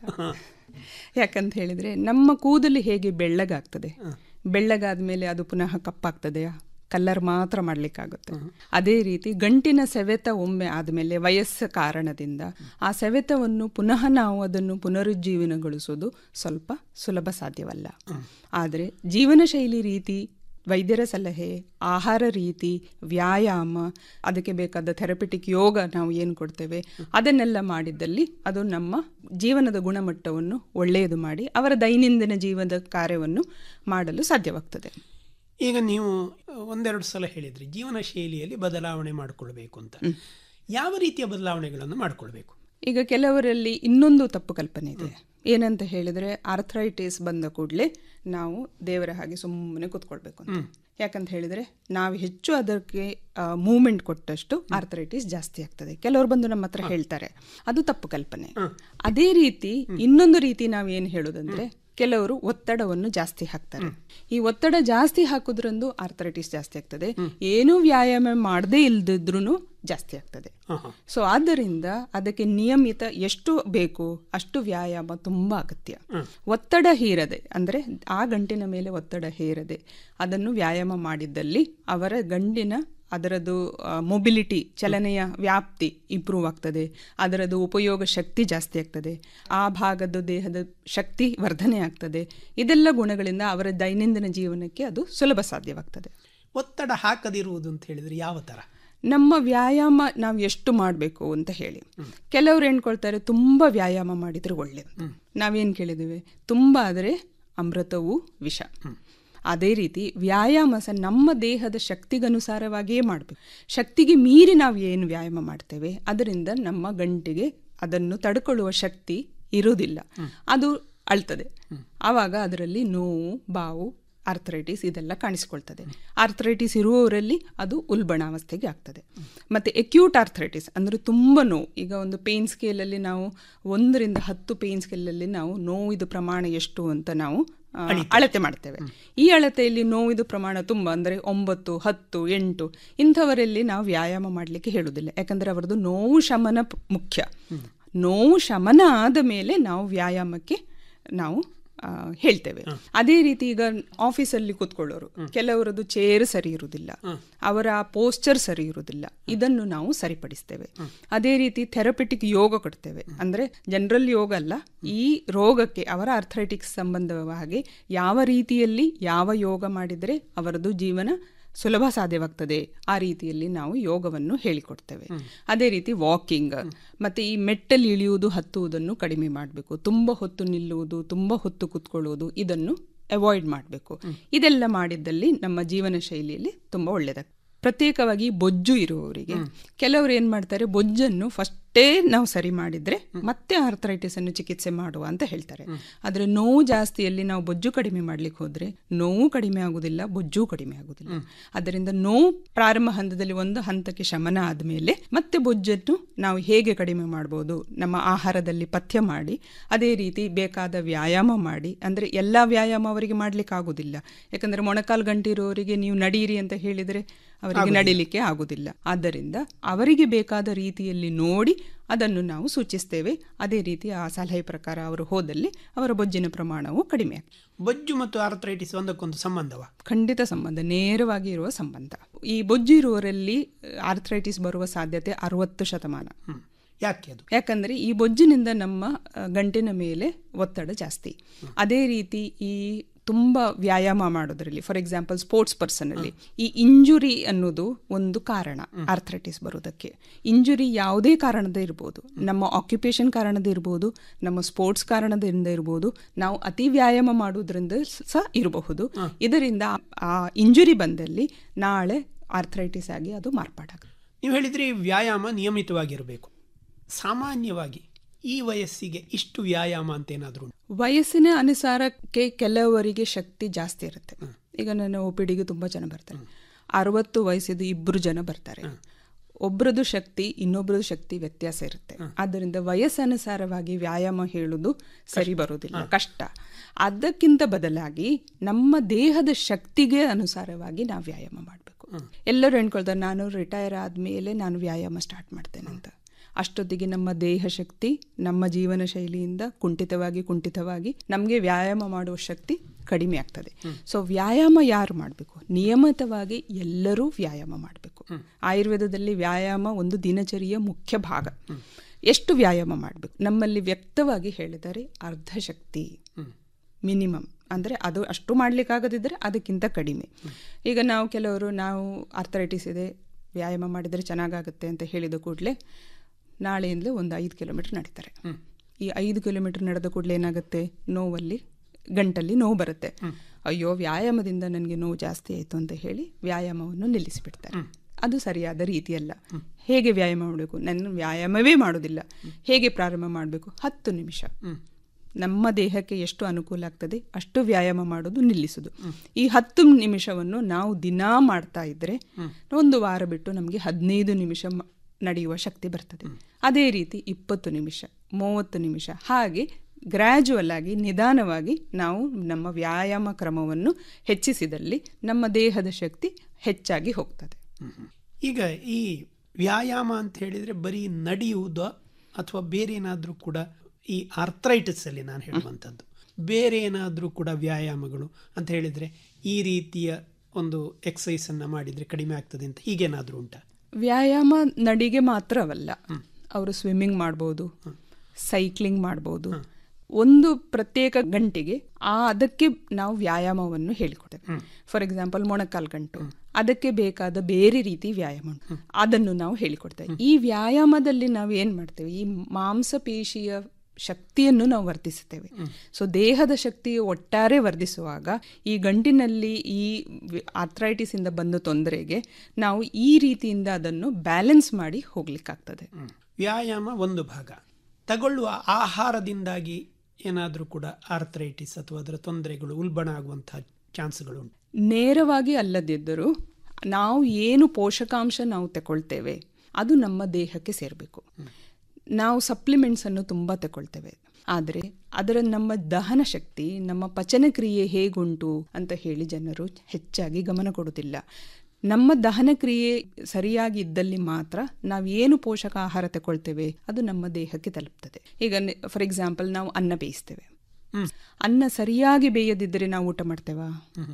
ಯಾಕಂತ ಹೇಳಿದ್ರೆ ನಮ್ಮ ಕೂದಲು ಹೇಗೆ ಬೆಳ್ಳಗಾಗ್ತದೆ ಬೆಳ್ಳಗಾದ ಮೇಲೆ ಅದು ಪುನಃ ಕಪ್ಪಾಗ್ತದೆಯಾ ಕಲ್ಲರ್ ಮಾತ್ರ ಮಾಡ್ಲಿಕ್ಕಾಗುತ್ತೆ ಅದೇ ರೀತಿ ಗಂಟಿನ ಸೆವೆತ ಒಮ್ಮೆ ಆದಮೇಲೆ ವಯಸ್ಸ ಕಾರಣದಿಂದ ಆ ಸೆವೆತವನ್ನು ಪುನಃ ನಾವು ಅದನ್ನು ಪುನರುಜ್ಜೀವನಗೊಳಿಸೋದು ಸ್ವಲ್ಪ ಸುಲಭ ಸಾಧ್ಯವಲ್ಲ ಆದರೆ ಜೀವನ ಶೈಲಿ ರೀತಿ ವೈದ್ಯರ ಸಲಹೆ ಆಹಾರ ರೀತಿ ವ್ಯಾಯಾಮ ಅದಕ್ಕೆ ಬೇಕಾದ ಥೆರಪಿಟಿಕ್ ಯೋಗ ನಾವು ಏನು ಕೊಡ್ತೇವೆ ಅದನ್ನೆಲ್ಲ ಮಾಡಿದ್ದಲ್ಲಿ ಅದು ನಮ್ಮ ಜೀವನದ ಗುಣಮಟ್ಟವನ್ನು ಒಳ್ಳೆಯದು ಮಾಡಿ ಅವರ ದೈನಂದಿನ ಜೀವನದ ಕಾರ್ಯವನ್ನು ಮಾಡಲು ಸಾಧ್ಯವಾಗ್ತದೆ ಈಗ ನೀವು ಒಂದೆರಡು ಸಲ ಹೇಳಿದ್ರಿ ಜೀವನ ಶೈಲಿಯಲ್ಲಿ ಬದಲಾವಣೆ ಮಾಡಿಕೊಳ್ಬೇಕು ಅಂತ ಯಾವ ರೀತಿಯ ಬದಲಾವಣೆಗಳನ್ನು ಮಾಡಿಕೊಳ್ಬೇಕು ಈಗ ಕೆಲವರಲ್ಲಿ ಇನ್ನೊಂದು ತಪ್ಪು ಕಲ್ಪನೆ ಇದೆ ಏನಂತ ಹೇಳಿದ್ರೆ ಆರ್ಥರೈಟಿಸ್ ಬಂದ ಕೂಡಲೇ ನಾವು ದೇವರ ಹಾಗೆ ಸುಮ್ಮನೆ ಕೂತ್ಕೊಳ್ಬೇಕು ಅಂತ ಯಾಕಂತ ಹೇಳಿದ್ರೆ ನಾವು ಹೆಚ್ಚು ಅದಕ್ಕೆ ಮೂವ್ಮೆಂಟ್ ಕೊಟ್ಟಷ್ಟು ಆರ್ಥರೈಟಿಸ್ ಜಾಸ್ತಿ ಆಗ್ತದೆ ಕೆಲವರು ಬಂದು ನಮ್ಮ ಹತ್ರ ಹೇಳ್ತಾರೆ ಅದು ತಪ್ಪು ಕಲ್ಪನೆ ಅದೇ ರೀತಿ ಇನ್ನೊಂದು ರೀತಿ ನಾವು ಏನು ಹೇಳೋದಂದ್ರೆ ಕೆಲವರು ಒತ್ತಡವನ್ನು ಜಾಸ್ತಿ ಹಾಕ್ತಾರೆ ಈ ಒತ್ತಡ ಜಾಸ್ತಿ ಹಾಕುದ್ರಂದು ಆರ್ಥರೈಟಿಸ್ ಜಾಸ್ತಿ ಆಗ್ತದೆ ಏನೂ ವ್ಯಾಯಾಮ ಮಾಡದೇ ಇಲ್ದಿದ್ರು ಜಾಸ್ತಿ ಆಗ್ತದೆ ಸೊ ಆದ್ದರಿಂದ ಅದಕ್ಕೆ ನಿಯಮಿತ ಎಷ್ಟು ಬೇಕು ಅಷ್ಟು ವ್ಯಾಯಾಮ ತುಂಬಾ ಅಗತ್ಯ ಒತ್ತಡ ಹೀರದೆ ಅಂದ್ರೆ ಆ ಗಂಟಿನ ಮೇಲೆ ಒತ್ತಡ ಹೇರದೆ ಅದನ್ನು ವ್ಯಾಯಾಮ ಮಾಡಿದ್ದಲ್ಲಿ ಅವರ ಗಂಡಿನ ಅದರದ್ದು ಮೊಬಿಲಿಟಿ ಚಲನೆಯ ವ್ಯಾಪ್ತಿ ಇಂಪ್ರೂವ್ ಆಗ್ತದೆ ಅದರದ್ದು ಉಪಯೋಗ ಶಕ್ತಿ ಜಾಸ್ತಿ ಆಗ್ತದೆ ಆ ಭಾಗದ ದೇಹದ ಶಕ್ತಿ ವರ್ಧನೆ ಆಗ್ತದೆ ಇದೆಲ್ಲ ಗುಣಗಳಿಂದ ಅವರ ದೈನಂದಿನ ಜೀವನಕ್ಕೆ ಅದು ಸುಲಭ ಸಾಧ್ಯವಾಗ್ತದೆ ಒತ್ತಡ ಹಾಕದಿರುವುದು ಅಂತ ಹೇಳಿದ್ರೆ ಯಾವ ತರ ನಮ್ಮ ವ್ಯಾಯಾಮ ನಾವು ಎಷ್ಟು ಮಾಡಬೇಕು ಅಂತ ಹೇಳಿ ಕೆಲವರು ಏನ್ಕೊಳ್ತಾರೆ ತುಂಬ ವ್ಯಾಯಾಮ ಮಾಡಿದ್ರೆ ಒಳ್ಳೆಯದು ನಾವೇನು ಕೇಳಿದ್ದೇವೆ ತುಂಬ ಆದರೆ ಅಮೃತವು ವಿಷ ಅದೇ ರೀತಿ ವ್ಯಾಯಾಮ ಸಹ ನಮ್ಮ ದೇಹದ ಶಕ್ತಿಗನುಸಾರವಾಗಿಯೇ ಮಾಡಬೇಕು ಶಕ್ತಿಗೆ ಮೀರಿ ನಾವು ಏನು ವ್ಯಾಯಾಮ ಮಾಡ್ತೇವೆ ಅದರಿಂದ ನಮ್ಮ ಗಂಟಿಗೆ ಅದನ್ನು ತಡ್ಕೊಳ್ಳುವ ಶಕ್ತಿ ಇರುವುದಿಲ್ಲ ಅದು ಅಳ್ತದೆ ಆವಾಗ ಅದರಲ್ಲಿ ನೋವು ಬಾವು ಆರ್ಥರೈಟಿಸ್ ಇದೆಲ್ಲ ಕಾಣಿಸ್ಕೊಳ್ತದೆ ಆರ್ಥರೈಟಿಸ್ ಇರುವವರಲ್ಲಿ ಅದು ಉಲ್ಬಣಾವಸ್ಥೆಗೆ ಆಗ್ತದೆ ಮತ್ತು ಎಕ್ಯೂಟ್ ಆರ್ಥರೈಟಿಸ್ ಅಂದರೆ ತುಂಬ ನೋವು ಈಗ ಒಂದು ಪೇನ್ ಸ್ಕೇಲಲ್ಲಿ ನಾವು ಒಂದರಿಂದ ಹತ್ತು ಪೇನ್ ಸ್ಕೇಲಲ್ಲಿ ನಾವು ನೋವಿದು ಪ್ರಮಾಣ ಎಷ್ಟು ಅಂತ ನಾವು ಆ, ಅಳತೆ ಮಾಡ್ತೇವೆ ಈ ಅಳತೆಯಲ್ಲಿ ನೋವಿದು ಪ್ರಮಾಣ ತುಂಬ ಅಂದರೆ ಒಂಬತ್ತು ಹತ್ತು ಎಂಟು ಇಂಥವರಲ್ಲಿ ನಾವು ವ್ಯಾಯಾಮ ಮಾಡಲಿಕ್ಕೆ ಹೇಳುವುದಿಲ್ಲ ಯಾಕಂದರೆ ಅವರದ್ದು ನೋವು ಶಮನ ಪ್- ಮುಖ್ಯ ನೋವು ಶಮನ ಆದ ಮೇಲೆ ನಾವು ವ್ಯಾಯಾಮಕ್ಕೆ ನಾವು ಆ, ಹೇಳ್ತೇವೆ ಅದೇ ರೀತಿ ಈಗ ಆಫೀಸಲ್ಲಿ ಕೂತ್ಕೊಳ್ಳೋರು ಕೆಲವರದ್ದು ಚೇರ್ ಸರಿ ಇರುವುದಿಲ್ಲ ಅವರ ಪೋಸ್ಚರ್ ಸರಿ ಇರುವುದಿಲ್ಲ ಇದನ್ನು ನಾವು ಸರಿಪಡಿಸ್ತೇವೆ ಅದೇ ರೀತಿ ಥೆರಪಿಟಿಕ್ ಯೋಗ ಕೊಡ್ತೇವೆ ಅಂದ್ರೆ ಜನರಲ್ ಯೋಗ ಅಲ್ಲ ಈ ರೋಗಕ್ಕೆ ಅವರ ಅರ್ಥರೈಟಿಕ್ಸ್ ಸಂಬಂಧವಾಗಿ ಯಾವ ರೀತಿಯಲ್ಲಿ ಯಾವ ಯೋಗ ಮಾಡಿದರೆ ಅವರದ್ದು ಜೀವನ ಸುಲಭ ಸಾಧ್ಯವಾಗ್ತದೆ ಆ ರೀತಿಯಲ್ಲಿ ನಾವು ಯೋಗವನ್ನು ಹೇಳಿಕೊಡ್ತೇವೆ ಅದೇ ರೀತಿ ವಾಕಿಂಗ್ ಮತ್ತೆ ಈ ಮೆಟ್ಟಲ್ಲಿ ಇಳಿಯುವುದು ಹತ್ತುವುದನ್ನು ಕಡಿಮೆ ಮಾಡಬೇಕು ತುಂಬ ಹೊತ್ತು ನಿಲ್ಲುವುದು ತುಂಬ ಹೊತ್ತು ಕುತ್ಕೊಳ್ಳುವುದು ಇದನ್ನು ಅವಾಯ್ಡ್ ಮಾಡಬೇಕು ಇದೆಲ್ಲ ಮಾಡಿದ್ದಲ್ಲಿ ನಮ್ಮ ಜೀವನ ಶೈಲಿಯಲ್ಲಿ ತುಂಬ ಒಳ್ಳೆಯದಾಗ್ತದೆ ಪ್ರತ್ಯೇಕವಾಗಿ ಬೊಜ್ಜು ಇರುವವರಿಗೆ ಕೆಲವರು ಏನು ಮಾಡ್ತಾರೆ ಬೊಜ್ಜನ್ನು ಫಸ್ಟೇ ನಾವು ಸರಿ ಮಾಡಿದ್ರೆ ಮತ್ತೆ ಆರ್ಥರೈಟಿಸ್ ಅನ್ನು ಚಿಕಿತ್ಸೆ ಮಾಡುವ ಅಂತ ಹೇಳ್ತಾರೆ ಆದರೆ ನೋವು ಜಾಸ್ತಿಯಲ್ಲಿ ನಾವು ಬೊಜ್ಜು ಕಡಿಮೆ ಮಾಡ್ಲಿಕ್ಕೆ ಹೋದ್ರೆ ನೋವು ಕಡಿಮೆ ಆಗುದಿಲ್ಲ ಬೊಜ್ಜು ಕಡಿಮೆ ಆಗುದಿಲ್ಲ ಅದರಿಂದ ನೋವು ಪ್ರಾರಂಭ ಹಂತದಲ್ಲಿ ಒಂದು ಹಂತಕ್ಕೆ ಶಮನ ಆದಮೇಲೆ ಮತ್ತೆ ಬೊಜ್ಜನ್ನು ನಾವು ಹೇಗೆ ಕಡಿಮೆ ಮಾಡ್ಬೋದು ನಮ್ಮ ಆಹಾರದಲ್ಲಿ ಪಥ್ಯ ಮಾಡಿ ಅದೇ ರೀತಿ ಬೇಕಾದ ವ್ಯಾಯಾಮ ಮಾಡಿ ಅಂದ್ರೆ ಎಲ್ಲ ವ್ಯಾಯಾಮ ಅವರಿಗೆ ಮಾಡ್ಲಿಕ್ಕೆ ಆಗುದಿಲ್ಲ ಯಾಕಂದ್ರೆ ಮೊಣಕಾಲು ಗಂಟಿರೋರಿಗೆ ನೀವು ನಡೀರಿ ಅಂತ ಹೇಳಿದ್ರೆ ಅವರಿಗೆ ನಡಿಲಿಕ್ಕೆ ಆಗುದಿಲ್ಲ ಆದ್ದರಿಂದ ಅವರಿಗೆ ಬೇಕಾದ ರೀತಿಯಲ್ಲಿ ನೋಡಿ ಅದನ್ನು ನಾವು ಸೂಚಿಸ್ತೇವೆ ಅದೇ ರೀತಿ ಆ ಸಲಹೆ ಪ್ರಕಾರ ಅವರು ಹೋದಲ್ಲಿ ಅವರ ಬೊಜ್ಜಿನ ಪ್ರಮಾಣವು ಕಡಿಮೆ ಆಗ್ತದೆ ಬೊಜ್ಜು ಮತ್ತು ಆರ್ಥರೈಟಿಸ್ ಒಂದಕ್ಕೊಂದು ಸಂಬಂಧವ ಖಂಡಿತ ಸಂಬಂಧ ನೇರವಾಗಿ ಇರುವ ಸಂಬಂಧ ಈ ಬೊಜ್ಜು ಇರುವವರಲ್ಲಿ ಆರ್ಥರೈಟಿಸ್ ಬರುವ ಸಾಧ್ಯತೆ ಅರವತ್ತು ಶತಮಾನ ಯಾಕೆ ಅದು ಯಾಕಂದ್ರೆ ಈ ಬೊಜ್ಜಿನಿಂದ ನಮ್ಮ ಆ, ಗಂಟಿನ ಮೇಲೆ ಒತ್ತಡ ಜಾಸ್ತಿ ಅದೇ ರೀತಿ ಈ ತುಂಬಾ ವ್ಯಾಯಾಮ ಮಾಡೋದ್ರಲ್ಲಿ ಫಾರ್ ಎಕ್ಸಾಂಪಲ್ ಸ್ಪೋರ್ಟ್ಸ್ ಪರ್ಸನ್ ಅಲ್ಲಿ ಈ ಇಂಜುರಿ ಅನ್ನೋದು ಒಂದು ಕಾರಣ ಆರ್ಥರೈಟಿಸ್ ಬರೋದಕ್ಕೆ ಇಂಜುರಿ ಯಾವುದೇ ಕಾರಣದ ಇರ್ಬೋದು ನಮ್ಮ ಆಕ್ಯುಪೇಷನ್ ಕಾರಣದ ಇರ್ಬೋದು ನಮ್ಮ ಸ್ಪೋರ್ಟ್ಸ್ ಕಾರಣದಿಂದ ಇರ್ಬೋದು ನಾವು ಅತಿ ವ್ಯಾಯಾಮ ಮಾಡುವುದರಿಂದ ಸಹ ಇರಬಹುದು ಇದರಿಂದ ಆ ಇಂಜುರಿ ಬಂದಲ್ಲಿ ನಾಳೆ ಆರ್ಥರೈಟಿಸ್ ಆಗಿ ಅದು ಮಾರ್ಪಾಡಾಗುತ್ತೆ ನೀವು ಹೇಳಿದ್ರಿ ವ್ಯಾಯಾಮ ನಿಯಮಿತವಾಗಿರಬೇಕು ಸಾಮಾನ್ಯವಾಗಿ ಈ ವಯಸ್ಸಿಗೆ ಇಷ್ಟು ವ್ಯಾಯಾಮ ಅಂತ ಏನಾದರೂ ವಯಸ್ಸಿನ ಅನುಸಾರಕ್ಕೆ ಕೆಲವರಿಗೆ ಶಕ್ತಿ ಜಾಸ್ತಿ ಇರುತ್ತೆ ಈಗ ನನ್ನ ಒ ಪಿ ಡಿಗೆ ತುಂಬ ಜನ ಬರ್ತಾರೆ ಅರವತ್ತು ವಯಸ್ಸಿದ್ದು ಇಬ್ಬರು ಜನ ಬರ್ತಾರೆ ಒಬ್ಬರದು ಶಕ್ತಿ ಇನ್ನೊಬ್ಬರದು ಶಕ್ತಿ ವ್ಯತ್ಯಾಸ ಇರುತ್ತೆ ಆದ್ದರಿಂದ ವಯಸ್ಸನುಸಾರವಾಗಿ ವ್ಯಾಯಾಮ ಹೇಳುವುದು ಸರಿ ಬರೋದಿಲ್ಲ ಕಷ್ಟ ಅದಕ್ಕಿಂತ ಬದಲಾಗಿ ನಮ್ಮ ದೇಹದ ಶಕ್ತಿಗೆ ಅನುಸಾರವಾಗಿ ನಾವು ವ್ಯಾಯಾಮ ಮಾಡಬೇಕು ಎಲ್ಲರೂ ಹೇಳ್ಕೊಳ್ತಾರೆ ನಾನು ರಿಟೈರ್ ಆದಮೇಲೆ ನಾನು ವ್ಯಾಯಾಮ ಸ್ಟಾರ್ಟ್ ಮಾಡ್ತೇನೆ ಅಂತ ಅಷ್ಟೊತ್ತಿಗೆ ನಮ್ಮ ದೇಹ ಶಕ್ತಿ ನಮ್ಮ ಜೀವನ ಶೈಲಿಯಿಂದ ಕುಂಠಿತವಾಗಿ ಕುಂಠಿತವಾಗಿ ನಮಗೆ ವ್ಯಾಯಾಮ ಮಾಡುವ ಶಕ್ತಿ ಕಡಿಮೆ ಆಗ್ತದೆ ಸೊ ವ್ಯಾಯಾಮ ಯಾರು ಮಾಡಬೇಕು ನಿಯಮಿತವಾಗಿ ಎಲ್ಲರೂ ವ್ಯಾಯಾಮ ಮಾಡಬೇಕು ಆಯುರ್ವೇದದಲ್ಲಿ ವ್ಯಾಯಾಮ ಒಂದು ದಿನಚರಿಯ ಮುಖ್ಯ ಭಾಗ ಎಷ್ಟು ವ್ಯಾಯಾಮ ಮಾಡಬೇಕು ನಮ್ಮಲ್ಲಿ ವ್ಯಕ್ತವಾಗಿ ಹೇಳಿದರೆ ಅರ್ಧ ಶಕ್ತಿ ಮಿನಿಮಮ್ ಅಂದರೆ ಅದು ಅಷ್ಟು ಮಾಡಲಿಕ್ಕಾಗದಿದ್ದರೆ ಅದಕ್ಕಿಂತ ಕಡಿಮೆ ಈಗ ನಾವು ಕೆಲವರು ನಾವು ಆರ್ಥರೈಟಿಸ್ ಇದೆ ವ್ಯಾಯಾಮ ಮಾಡಿದರೆ ಚೆನ್ನಾಗಾಗುತ್ತೆ ಅಂತ ಹೇಳಿದ ಕೂಡಲೇ ನಾಳೆಯಿಂದಲೇ ಒಂದು ಐದು ಕಿಲೋಮೀಟರ್ ನಡೀತಾರೆ ಈ ಐದು ಕಿಲೋಮೀಟರ್ ನಡೆದ ಕೂಡಲೇ ಏನಾಗುತ್ತೆ ನೋವಲ್ಲಿ ಗಂಟಲ್ಲಿ ನೋವು ಬರುತ್ತೆ ಅಯ್ಯೋ ವ್ಯಾಯಾಮದಿಂದ ನನಗೆ ನೋವು ಜಾಸ್ತಿ ಆಯಿತು ಅಂತ ಹೇಳಿ ವ್ಯಾಯಾಮವನ್ನು ನಿಲ್ಲಿಸಿಬಿಡ್ತಾರೆ ಅದು ಸರಿಯಾದ ರೀತಿಯಲ್ಲ ಹೇಗೆ ವ್ಯಾಯಾಮ ಮಾಡಬೇಕು ನನ್ನ ವ್ಯಾಯಾಮವೇ ಮಾಡೋದಿಲ್ಲ ಹೇಗೆ ಪ್ರಾರಂಭ ಮಾಡಬೇಕು ಹತ್ತು ನಿಮಿಷ ನಮ್ಮ ದೇಹಕ್ಕೆ ಎಷ್ಟು ಅನುಕೂಲ ಆಗ್ತದೆ ಅಷ್ಟು ವ್ಯಾಯಾಮ ಮಾಡೋದು ನಿಲ್ಲಿಸುದು ಈ ಹತ್ತು ನಿಮಿಷವನ್ನು ನಾವು ದಿನಾ ಮಾಡ್ತಾ ಇದ್ರೆ ಒಂದು ವಾರ ಬಿಟ್ಟು ನಮಗೆ ಹದಿನೈದು ನಿಮಿಷ ಮ- ನಡೆಯುವ ಶಕ್ತಿ ಬರ್ತದೆ ಅದೇ ರೀತಿ ಇಪ್ಪತ್ತು ನಿಮಿಷ ಮೂವತ್ತು ನಿಮಿಷ ಹಾಗೆ ಗ್ರ್ಯಾಜುವಲ್ ಆಗಿ ನಿಧಾನವಾಗಿ ನಾವು ನಮ್ಮ ವ್ಯಾಯಾಮ ಕ್ರಮವನ್ನು ಹೆಚ್ಚಿಸಿದಲ್ಲಿ ನಮ್ಮ ದೇಹದ ಶಕ್ತಿ ಹೆಚ್ಚಾಗಿ ಹೋಗ್ತದೆ ಈಗ ಈ ವ್ಯಾಯಾಮ ಅಂತ ಹೇಳಿದ್ರೆ ಬರೀ ನಡೆಯುವುದ ಅಥವಾ ಬೇರೆ ಏನಾದರೂ ಕೂಡ ಈ ಆರ್ಥರೈಟಿಸ್ ಅಲ್ಲಿ ನಾನು ಹೇಳುವಂಥದ್ದು ಬೇರೆ ಏನಾದರೂ ಕೂಡ ವ್ಯಾಯಾಮಗಳು ಅಂತ ಹೇಳಿದ್ರೆ ಈ ರೀತಿಯ ಒಂದು ಎಕ್ಸಸೈಸ್ ಅನ್ನ ಮಾಡಿದ್ರೆ ಕಡಿಮೆ ಆಗ್ತದೆ ಅಂತ ಹೀಗೇನಾದರೂ ಉಂಟಾ ವ್ಯಾಯಾಮ ನಡಿಗೆ ಮಾತ್ರವಲ್ಲ ಅವರು ಸ್ವಿಮ್ಮಿಂಗ್ ಮಾಡ್ಬೋದು ಸೈಕ್ಲಿಂಗ್ ಮಾಡ್ಬೋದು ಒಂದು ಪ್ರತ್ಯೇಕ ಗಂಟೆಗೆ ಆ ಅದಕ್ಕೆ ನಾವು ವ್ಯಾಯಾಮವನ್ನು ಹೇಳಿಕೊಡ್ತೇವೆ ಫಾರ್ ಎಕ್ಸಾಂಪಲ್ ಮೊಣಕಾಲ್ ಗಂಟು ಅದಕ್ಕೆ ಬೇಕಾದ ಬೇರೆ ರೀತಿ ವ್ಯಾಯಾಮ ಉಂಟು. ಅದನ್ನು ನಾವು ಹೇಳಿಕೊಡ್ತೇವೆ ಈ ವ್ಯಾಯಾಮದಲ್ಲಿ ನಾವು ಏನ್ ಮಾಡ್ತೇವೆ ಈ ಮಾಂಸಪೇಶಿಯ ಶಕ್ತಿಯನ್ನು ನಾವು ವರ್ಧಿಸುತ್ತೇವೆ ಸೊ ದೇಹದ ಶಕ್ತಿ ಒಟ್ಟಾರೆ ವರ್ಧಿಸುವಾಗ ಈ ಗಂಟಿನಲ್ಲಿ ಈ ಆರ್ಥರೈಟಿಸ್ ಇಂದ ಬಂದ ತೊಂದರೆಗೆ ನಾವು ಈ ರೀತಿಯಿಂದ ಅದನ್ನು ಬ್ಯಾಲೆನ್ಸ್ ಮಾಡಿ ಹೋಗ್ಲಿಕ್ಕಾಗ್ತದೆ ವ್ಯಾಯಾಮ ಒಂದು ಭಾಗ ತಗೊಳ್ಳುವ ಆಹಾರದಿಂದಾಗಿ ಏನಾದರೂ ಕೂಡ ಆರ್ಥರೈಟಿಸ್ ಅಥವಾ ಅದರ ತೊಂದರೆಗಳು ಉಲ್ಬಣ ಆಗುವಂತಹ ಚಾನ್ಸ್ಗಳು ಉಂಟು ನೇರವಾಗಿ ಅಲ್ಲದಿದ್ದರೂ ನಾವು ಏನು ಪೋಷಕಾಂಶ ನಾವು ತಗೊಳ್ತೇವೆ ಅದು ನಮ್ಮ ದೇಹಕ್ಕೆ ಸೇರಬೇಕು ನಾವು ಸಪ್ಲಿಮೆಂಟ್ಸ್ ಅನ್ನು ತುಂಬ ತಗೊಳ್ತೇವೆ ಆದರೆ ಅದರ ನಮ್ಮ ದಹನ ಶಕ್ತಿ ನಮ್ಮ ಪಚನ ಕ್ರಿಯೆ ಹೇಗುಂಟು ಅಂತ ಹೇಳಿ ಜನರು ಹೆಚ್ಚಾಗಿ ಗಮನ ಕೊಡುತ್ತಿಲ್ಲ ನಮ್ಮ ದಹನ ಕ್ರಿಯೆ ಸರಿಯಾಗಿ ಇದ್ದಲ್ಲಿ ಮಾತ್ರ ನಾವು ಏನು ಪೋಷಕ ಆಹಾರ ತಗೊಳ್ತೇವೆ ಅದು ನಮ್ಮ ದೇಹಕ್ಕೆ ತಲುಪ್ತದೆ ಈಗ ಫಾರ್ ಎಕ್ಸಾಂಪಲ್ ನಾವು ಅನ್ನ ಬೇಯಿಸ್ತೇವೆ ಅನ್ನ ಸರಿಯಾಗಿ ಬೇಯದಿದ್ದರೆ ನಾವು ಊಟ ಮಾಡ್ತೇವಾ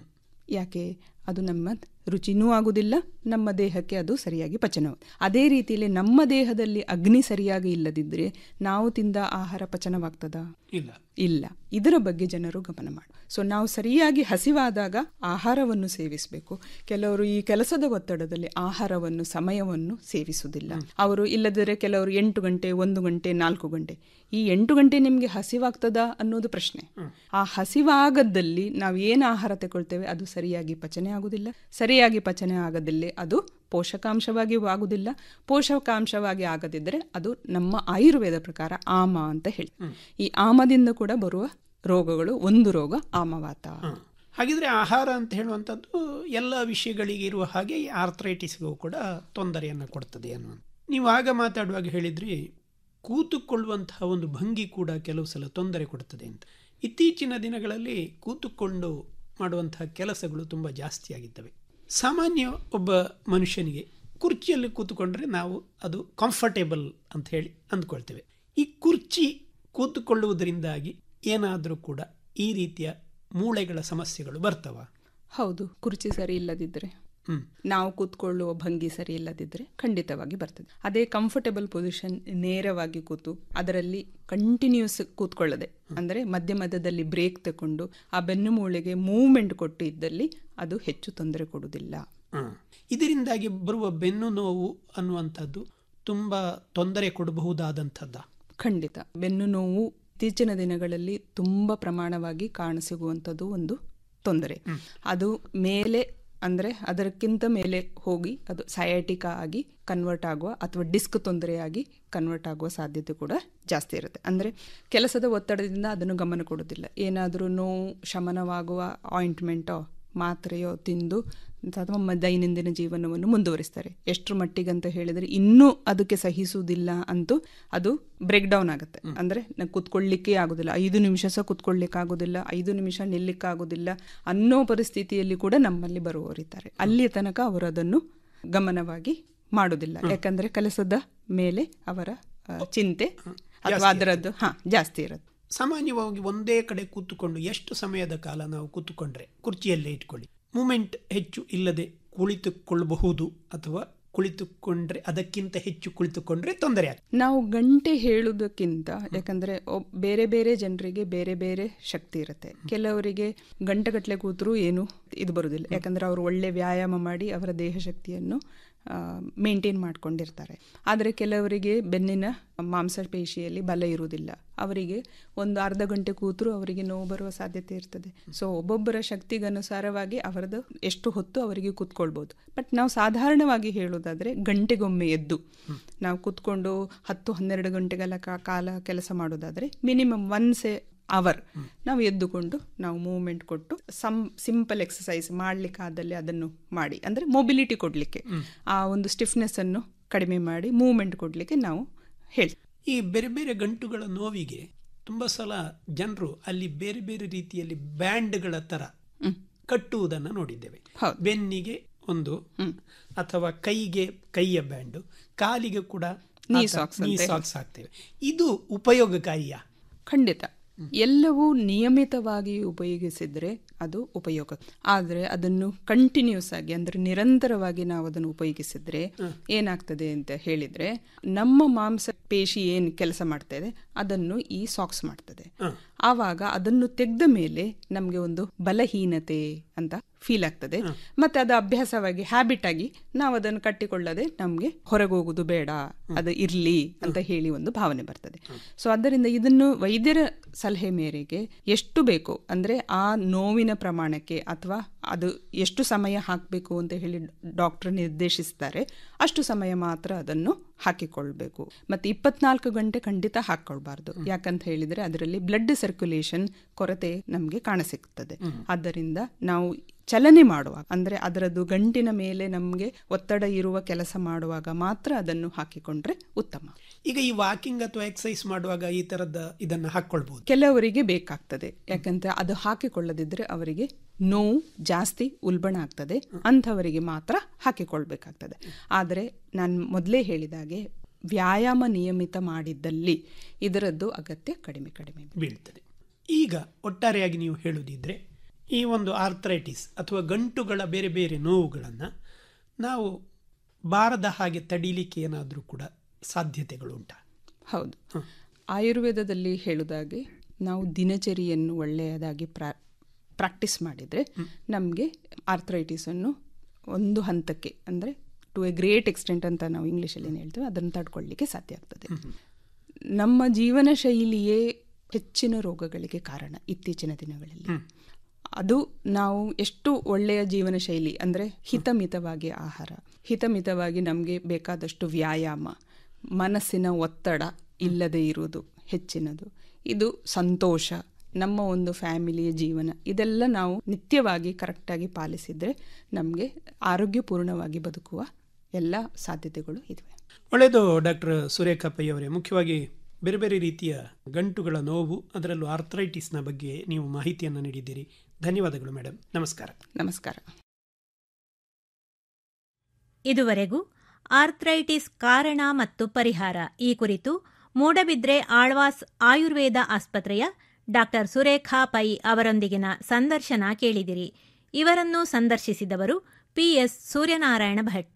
ಯಾಕೆ ಅದು ನಮ್ಮ ರುಚಿನೂ ಆಗುವುದಿಲ್ಲ ನಮ್ಮ ದೇಹಕ್ಕೆ ಅದು ಸರಿಯಾಗಿ ಪಚನ ಅದೇ ರೀತಿಯಲ್ಲಿ ನಮ್ಮ ದೇಹದಲ್ಲಿ ಅಗ್ನಿ ಸರಿಯಾಗಿ ಇಲ್ಲದಿದ್ದರೆ ನಾವು ತಿಂದ ಆಹಾರ ಪಚನವಾಗ್ತದಾ ಇಲ್ಲ ಇಲ್ಲ ಇದರ ಬಗ್ಗೆ ಜನರು ಗಮನ ಮಾಡಿ ಸೊ ನಾವು ಸರಿಯಾಗಿ ಹಸಿವಾದಾಗ ಆಹಾರವನ್ನು ಸೇವಿಸಬೇಕು ಕೆಲವರು ಈ ಕೆಲಸದ ಒತ್ತಡದಲ್ಲಿ ಆಹಾರವನ್ನು ಸಮಯವನ್ನು ಸೇವಿಸುವುದಿಲ್ಲ ಅವರು ಇಲ್ಲದಿದ್ದರೆ ಕೆಲವರು ಎಂಟು ಗಂಟೆ ಒಂದು ಗಂಟೆ ನಾಲ್ಕು ಗಂಟೆ ಈ ಎಂಟು ಗಂಟೆ ನಿಮಗೆ ಹಸಿವಾಗ್ತದಾ ಅನ್ನೋದು ಪ್ರಶ್ನೆ ಆ ಹಸಿವಾಗದ್ದಲ್ಲಿ ನಾವು ಏನು ಆಹಾರ ತಗೊಳ್ತೇವೆ ಅದು ಸರಿಯಾಗಿ ಪಚನೆ ಆಗುದಿಲ್ಲ ಸರಿಯಾಗಿ ಪಚನೆ ಆಗದಲ್ಲಿ ಅದು ಪೋಷಕಾಂಶವಾಗಿ ಆಗುದಿಲ್ಲ ಪೋಷಕಾಂಶವಾಗಿ ಆಗದಿದ್ದರೆ ಅದು ನಮ್ಮ ಆಯುರ್ವೇದ ಪ್ರಕಾರ ಆಮ ಅಂತ ಹೇಳಿ ಈ ಆಮದಿಂದ ಕೂಡ ಬರುವ ರೋಗಗಳು ಒಂದು ರೋಗ ಆಮವಾತ ಹಾಗಿದ್ರೆ ಆಹಾರ ಅಂತ ಹೇಳುವಂಥದ್ದು ಎಲ್ಲ ವಿಷಯಗಳಿಗೆ ಇರುವ ಹಾಗೆ ಈ ಆರ್ಥ್ರೈಟಿಸ್ಗೂ ಕೂಡ ತೊಂದರೆಯನ್ನು ಕೊಡ್ತದೆ ಅನ್ನುವಂಥ ನೀವು ಆಗ ಮಾತಾಡುವಾಗ ಹೇಳಿದ್ರಿ ಕೂತುಕೊಳ್ಳುವಂತಹ ಒಂದು ಭಂಗಿ ಕೂಡ ಕೆಲವು ಸಲ ತೊಂದರೆ ಕೊಡ್ತದೆ ಅಂತ ಇತ್ತೀಚಿನ ದಿನಗಳಲ್ಲಿ ಕೂತುಕೊಂಡು ಮಾಡುವಂತಹ ಕೆಲಸಗಳು ತುಂಬ ಜಾಸ್ತಿ ಆಗಿದ್ದವೆ ಸಾಮಾನ್ಯ ಒಬ್ಬ ಮನುಷ್ಯನಿಗೆ ಕುರ್ಚಿಯಲ್ಲಿ ಕೂತುಕೊಂಡ್ರೆ ನಾವು ಅದು ಕಂಫರ್ಟೇಬಲ್ ಅಂತ ಹೇಳಿ ಅಂದ್ಕೊಳ್ತೇವೆ ಈ ಕುರ್ಚಿ ಕೂತುಕೊಳ್ಳುವುದರಿಂದಾಗಿ ಏನಾದರೂ ಕೂಡ ಈ ರೀತಿಯ ಮೂಳೆಗಳ ಸಮಸ್ಯೆಗಳು ಬರ್ತವ ಹೌದು ಕುರ್ಚಿ ಸರಿ ಇಲ್ಲದಿದ್ದರೆ ನಾವು ಕೂತ್ಕೊಳ್ಳುವ ಭಂಗಿ ಸರಿ ಇಲ್ಲದಿದ್ದರೆ ಖಂಡಿತವಾಗಿ ಬರ್ತದೆ ಅದೇ ಕಂಫರ್ಟೇಬಲ್ ಪೊಸಿಷನ್ ನೇರವಾಗಿ ಕೂತು ಅದರಲ್ಲಿ ಕಂಟಿನ್ಯೂಸ್ ಕೂತ್ಕೊಳ್ಳದೆ ಅಂದರೆ ಮಧ್ಯ ಮಧ್ಯದಲ್ಲಿ ಬ್ರೇಕ್ ತಗೊಂಡು ಆ ಬೆನ್ನು ಮೂಳೆಗೆ ಮೂವ್ಮೆಂಟ್ ಕೊಟ್ಟು ಇದ್ದಲ್ಲಿ ಅದು ಹೆಚ್ಚು ತೊಂದರೆ ಕೊಡುವುದಿಲ್ಲ ಇದರಿಂದಾಗಿ ಬರುವ ಬೆನ್ನು ನೋವು ಅನ್ನುವಂಥದ್ದು ತುಂಬ ತೊಂದರೆ ಕೊಡಬಹುದಾದಂಥದ್ದ ಖಂಡಿತ ಬೆನ್ನು ನೋವು ಇತ್ತೀಚಿನ ದಿನಗಳಲ್ಲಿ ತುಂಬ ಪ್ರಮಾಣವಾಗಿ ಕಾಣಸಿಗುವಂಥದ್ದು ಒಂದು ತೊಂದರೆ ಅದು ಮೇಲೆ ಅಂದರೆ ಅದಕ್ಕಿಂತ ಮೇಲೆ ಹೋಗಿ ಅದು ಸಯಾಟಿಕಾ ಆಗಿ ಕನ್ವರ್ಟ್ ಆಗುವ ಅಥವಾ ಡಿಸ್ಕ್ ತೊಂದರೆಯಾಗಿ ಕನ್ವರ್ಟ್ ಆಗುವ ಸಾಧ್ಯತೆ ಕೂಡ ಜಾಸ್ತಿ ಇರುತ್ತೆ ಅಂದರೆ ಕೆಲಸದ ಒತ್ತಡದಿಂದ ಅದನ್ನು ಗಮನ ಕೊಡೋದಿಲ್ಲ ಏನಾದರೂ ನೋವು ಶಮನವಾಗುವ ಆಯಿಂಟ್ಮೆಂಟೋ ಮಾತ್ರೆಯೋ ತಿಂದು ಅಥವಾ ದೈನಂದಿನ ಜೀವನವನ್ನು ಮುಂದುವರಿಸ್ತಾರೆ ಎಷ್ಟರ ಮಟ್ಟಿಗೆ ಅಂತ ಹೇಳಿದರೆ ಇನ್ನೂ ಅದಕ್ಕೆ ಸಹಿಸುವುದಿಲ್ಲ ಅಂತೂ ಅದು ಬ್ರೇಕ್ ಡೌನ್ ಆಗುತ್ತೆ ಅಂದರೆ ನಾವು ಕುತ್ಕೊಳ್ಳಿಕ್ಕೆ ಆಗೋದಿಲ್ಲ ಐದು ನಿಮಿಷ ಸಹ ಕುತ್ಕೊಳ್ಳಿಕ್ಕೆ ಆಗೋದಿಲ್ಲ ಐದು ನಿಮಿಷ ನಿಲ್ಲಿಕ್ಕೆ ಆಗೋದಿಲ್ಲ ಅನ್ನೋ ಪರಿಸ್ಥಿತಿಯಲ್ಲಿ ಕೂಡ ನಮ್ಮಲ್ಲಿ ಬರುವವರಿದ್ದಾರೆ ಅಲ್ಲಿ ತನಕ ಅವರು ಅದನ್ನು ಗಮನವಾಗಿ ಮಾಡೋದಿಲ್ಲ ಯಾಕಂದರೆ ಕೆಲಸದ ಮೇಲೆ ಅವರ ಚಿಂತೆ ಅಥವಾ ಅದರದ್ದು ಹಾಂ ಜಾಸ್ತಿ ಇರುತ್ತೆ ಸಾಮಾನ್ಯವಾಗಿ ಒಂದೇ ಕಡೆ ಕೂತುಕೊಂಡು ಎಷ್ಟು ಸಮಯದ ಕಾಲ ನಾವು ಕೂತುಕೊಂಡ್ರೆ ಕುರ್ಚಿಯಲ್ಲೇ ಇಟ್ಕೊಳ್ಳಿ ಮೂಮೆಂಟ್ ಹೆಚ್ಚು ಇಲ್ಲದೆ ಕುಳಿತುಕೊಳ್ಳಬಹುದು ಅಥವಾ ಕುಳಿತುಕೊಂಡ್ರೆ ಅದಕ್ಕಿಂತ ಹೆಚ್ಚು ಕುಳಿತುಕೊಂಡ್ರೆ ತೊಂದರೆ ಆಗ್ತದೆ ನಾವು ಗಂಟೆ ಹೇಳುವುದಕ್ಕಿಂತ ಯಾಕಂದ್ರೆ ಬೇರೆ ಬೇರೆ ಜನರಿಗೆ ಬೇರೆ ಬೇರೆ ಶಕ್ತಿ ಇರುತ್ತೆ ಕೆಲವರಿಗೆ ಗಂಟೆಗಟ್ಟಲೆ ಕೂತರೂ ಏನು ಇದು ಬರುವುದಿಲ್ಲ ಯಾಕಂದ್ರೆ ಅವರು ಒಳ್ಳೆ ವ್ಯಾಯಾಮ ಮಾಡಿ ಅವರ ದೇಹ ಶಕ್ತಿಯನ್ನು ಮೇಂಟೈನ್ ಮಾಡ್ಕೊಂಡಿರ್ತಾರೆ ಆದರೆ ಕೆಲವರಿಗೆ ಬೆನ್ನಿನ ಮಾಂಸಪೇಶಿಯಲ್ಲಿ ಬಲ ಇರುವುದಿಲ್ಲ ಅವರಿಗೆ ಒಂದು ಅರ್ಧ ಗಂಟೆ ಕೂತರೂ ಅವರಿಗೆ ನೋವು ಬರುವ ಸಾಧ್ಯತೆ ಇರ್ತದೆ ಸೊ ಒಬ್ಬೊಬ್ಬರ ಶಕ್ತಿಗನುಸಾರವಾಗಿ ಅವರದ್ದು ಎಷ್ಟು ಹೊತ್ತು ಅವರಿಗೆ ಕೂತ್ಕೊಳ್ಬೋದು ಬಟ್ ನಾವು ಸಾಧಾರಣವಾಗಿ ಹೇಳೋದಾದರೆ ಗಂಟೆಗೊಮ್ಮೆ ಎದ್ದು ನಾವು ಕೂತ್ಕೊಂಡು ಹತ್ತು ಹನ್ನೆರಡು ಗಂಟೆಗಳ ಕಾಲ ಕೆಲಸ ಮಾಡೋದಾದರೆ ಮಿನಿಮಮ್ ಒನ್ಸೆ ಅವರ್ ನಾವು ಎದ್ದುಕೊಂಡು ನಾವು ಮೂವ್ಮೆಂಟ್ ಕೊಟ್ಟು ಸಮ್ ಸಿಂಪಲ್ ಎಕ್ಸಸೈಸ್ ಮಾಡಲಿಕ್ಕಾದಲ್ಲಿ ಅದನ್ನು ಮಾಡಿ ಅಂದರೆ ಮೊಬಿಲಿಟಿ ಕೊಡಲಿಕ್ಕೆ ಆ ಒಂದು ಸ್ಟಿಫ್ನೆಸ್ ಅನ್ನು ಕಡಿಮೆ ಮಾಡಿ ಮೂವ್ಮೆಂಟ್ ಕೊಡಲಿಕ್ಕೆ ನಾವು ಹೇಳಿ ಈ ಬೇರೆ ಬೇರೆ ಗಂಟುಗಳ ನೋವಿಗೆ ತುಂಬ ಸಲ ಜನರು ಅಲ್ಲಿ ಬೇರೆ ಬೇರೆ ರೀತಿಯಲ್ಲಿ ಬ್ಯಾಂಡ್ಗಳ ತರ ಕಟ್ಟುವುದನ್ನು ನೋಡಿದ್ದೇವೆ ಬೆನ್ನಿಗೆ ಒಂದು ಅಥವಾ ಕೈಗೆ ಕೈಯ ಬ್ಯಾಂಡು ಕಾಲಿಗೆ ಕೂಡ ನೀ ಸಾಕ್ಸ್ ನೀ ಸಾಕ್ಸ್ ಹಾಕ್ತೇವೆ ಇದು ಉಪಯೋಗಕಾರಿಯಾ ಖಂಡಿತ ಎಲ್ಲವೂ ನಿಯಮಿತವಾಗಿ ಉಪಯೋಗಿಸಿದರೆ ಅದು ಉಪಯೋಗ ಆದರೆ ಅದನ್ನು ಕಂಟಿನ್ಯೂಸ್ ಆಗಿ ಅಂದರೆ ನಿರಂತರವಾಗಿ ನಾವು ಅದನ್ನು ಉಪಯೋಗಿಸಿದ್ರೆ ಏನಾಗ್ತದೆ ಅಂತ ಹೇಳಿದ್ರೆ ನಮ್ಮ ಮಾಂಸ ಪೇಶಿ ಏನು ಕೆಲಸ ಮಾಡ್ತಾ ಇದೆ ಅದನ್ನು ಈ ಸಾಕ್ಸ್ ಮಾಡ್ತದೆ ಆವಾಗ ಅದನ್ನು ತೆಗೆದ ಮೇಲೆ ನಮಗೆ ಒಂದು ಬಲಹೀನತೆ ಅಂತ ಫೀಲ್ ಆಗ್ತದೆ ಮತ್ತೆ ಅದು ಅಭ್ಯಾಸವಾಗಿ ಹ್ಯಾಬಿಟ್ ಆಗಿ ನಾವು ಅದನ್ನು ಕಟ್ಟಿಕೊಳ್ಳದೆ ನಮಗೆ ಹೊರಗೆ ಹೋಗುದು ಬೇಡ ಅದು ಇರ್ಲಿ ಅಂತ ಹೇಳಿ ಒಂದು ಭಾವನೆ ಬರ್ತದೆ ಸೊ ಆದ್ದರಿಂದ ಇದನ್ನು ವೈದ್ಯರ ಸಲಹೆ ಮೇರೆಗೆ ಎಷ್ಟು ಬೇಕು ಅಂದ್ರೆ ಆ ನೋವಿನ ಪ್ರಮಾಣಕ್ಕೆ ಅಥವಾ ಅದು ಎಷ್ಟು ಸಮಯ ಹಾಕಬೇಕು ಅಂತ ಹೇಳಿ ಡಾಕ್ಟರ್ ನಿರ್ದೇಶಿಸ್ತಾರೆ ಅಷ್ಟು ಸಮಯ ಮಾತ್ರ ಅದನ್ನು ಹಾಕಿಕೊಳ್ಬೇಕು ಮತ್ತೆ ಇಪ್ಪತ್ನಾಲ್ಕು ಗಂಟೆ ಖಂಡಿತ ಹಾಕೊಳ್ಬಾರ್ದು ಯಾಕಂತ ಹೇಳಿದ್ರೆ ಅದರಲ್ಲಿ ಬ್ಲಡ್ ಸರ್ಕ್ಯುಲೇಷನ್ ಕೊರತೆ ನಮಗೆ ಕಾಣಸಿಗ್ತದೆ ಆದ್ದರಿಂದ ನಾವು ಚಲನೆ ಮಾಡುವಾಗ ಅಂದ್ರೆ ಅದರದ್ದು ಗಂಟಿನ ಮೇಲೆ ನಮಗೆ ಒತ್ತಡ ಇರುವ ಕೆಲಸ ಮಾಡುವಾಗ ಮಾತ್ರ ಅದನ್ನು ಹಾಕಿಕೊಂಡ್ರೆ ಉತ್ತಮ ಈಗ ಈ ವಾಕಿಂಗ್ ಅಥವಾ ಎಕ್ಸಸೈಸ್ ಮಾಡುವಾಗ ಈ ತರದ ಇದನ್ನು ಹಾಕೊಳ್ಬಹುದು ಕೆಲವರಿಗೆ ಬೇಕಾಗ್ತದೆ ಯಾಕಂದ್ರೆ ಅದು ಹಾಕಿಕೊಳ್ಳದಿದ್ರೆ ಅವರಿಗೆ ನೋವು ಜಾಸ್ತಿ ಉಲ್ಬಣ ಆಗ್ತದೆ ಅಂಥವರಿಗೆ ಮಾತ್ರ ಹಾಕಿಕೊಳ್ಬೇಕಾಗ್ತದೆ ಆದರೆ ನಾನು ಮೊದಲೇ ಹೇಳಿದಾಗೆ ವ್ಯಾಯಾಮ ನಿಯಮಿತ ಮಾಡಿದ್ದಲ್ಲಿ ಇದರದ್ದು ಅಗತ್ಯ ಕಡಿಮೆ ಕಡಿಮೆ ಬೀಳ್ತದೆ ಈಗ ಒಟ್ಟಾರೆಯಾಗಿ ನೀವು ಹೇಳುವುದಿದ್ರೆ ಈ ಒಂದು ಆರ್ಥರೈಟಿಸ್ ಅಥವಾ ಗಂಟುಗಳ ಬೇರೆ ಬೇರೆ ನೋವುಗಳನ್ನು ನಾವು ಬಾರದ ಹಾಗೆ ತಡೀಲಿಕ್ಕೆ ಏನಾದರೂ ಕೂಡ ಸಾಧ್ಯತೆಗಳುಂಟಾ ಹೌದು ಆಯುರ್ವೇದದಲ್ಲಿ ಹೇಳುದಾಗೆ ನಾವು ದಿನಚರಿಯನ್ನು ಒಳ್ಳೆಯದಾಗಿ ಪ್ರಾ ಪ್ರಾಕ್ಟೀಸ್ ಮಾಡಿದರೆ ನಮಗೆ ಆರ್ಥರೈಟಿಸನ್ನು ಒಂದು ಹಂತಕ್ಕೆ ಅಂದರೆ ಟು ಎ ಗ್ರೇಟ್ ಎಕ್ಸ್ಟೆಂಟ್ ಅಂತ ನಾವು ಇಂಗ್ಲೀಷಲ್ಲಿ ಏನು ಹೇಳ್ತೇವೆ ಅದನ್ನು ತಡ್ಕೊಳ್ಳಿಕ್ಕೆ ಸಾಧ್ಯ ಆಗ್ತದೆ ನಮ್ಮ ಜೀವನ ಶೈಲಿಯೇ ಹೆಚ್ಚಿನ ರೋಗಗಳಿಗೆ ಕಾರಣ ಇತ್ತೀಚಿನ ದಿನಗಳಲ್ಲಿ ಅದು ನಾವು ಎಷ್ಟು ಒಳ್ಳೆಯ ಜೀವನ ಶೈಲಿ ಅಂದರೆ ಹಿತಮಿತವಾಗಿ ಆಹಾರ ಹಿತಮಿತವಾಗಿ ನಮಗೆ ಬೇಕಾದಷ್ಟು ವ್ಯಾಯಾಮ ಮನಸ್ಸಿನ ಒತ್ತಡ ಇಲ್ಲದೆ ಇರುವುದು ಹೆಚ್ಚಿನದು ಇದು ಸಂತೋಷ ನಮ್ಮ ಒಂದು ಫ್ಯಾಮಿಲಿಯ ಜೀವನ ಇದೆಲ್ಲ ನಾವು ನಿತ್ಯವಾಗಿ ಕರೆಕ್ಟಾಗಿ ಪಾಲಿಸಿದರೆ ನಮಗೆ ಆರೋಗ್ಯಪೂರ್ಣವಾಗಿ ಬದುಕುವ ಎಲ್ಲ ಸಾಧ್ಯತೆಗಳು ಇವೆ ಒಳ್ಳೆಯದು ಡಾಕ್ಟರ್ ಸುರೇಖಾ ಪೈ ಅವರೇ ಮುಖ್ಯವಾಗಿ ಬೇರೆ ಬೇರೆ ರೀತಿಯ ಗಂಟುಗಳ ನೋವು ಅದರಲ್ಲೂ ಆರ್ಥರೈಟಿಸ್ನ ಬಗ್ಗೆ ನೀವು ಮಾಹಿತಿಯನ್ನು ನೀಡಿದ್ದೀರಿ ಧನ್ಯವಾದಗಳು ಮೇಡಮ್ ನಮಸ್ಕಾರ ನಮಸ್ಕಾರ ಇದುವರೆಗೂ ಆರ್ಥ್ರೈಟಿಸ್ ಕಾರಣ ಮತ್ತು ಪರಿಹಾರ ಈ ಕುರಿತು ಮೂಡಬಿದ್ರೆ ಆಳ್ವಾಸ್ ಆಯುರ್ವೇದ ಆಸ್ಪತ್ರೆಯ ಡಾಕ್ಟರ್ ಸುರೇಖಾ ಪೈ ಅವರೊಂದಿಗಿನ ಸಂದರ್ಶನ ಕೇಳಿದಿರಿ ಇವರನ್ನು ಸಂದರ್ಶಿಸಿದವರು ಪಿಎಸ್ ಸೂರ್ಯನಾರಾಯಣ ಭಟ್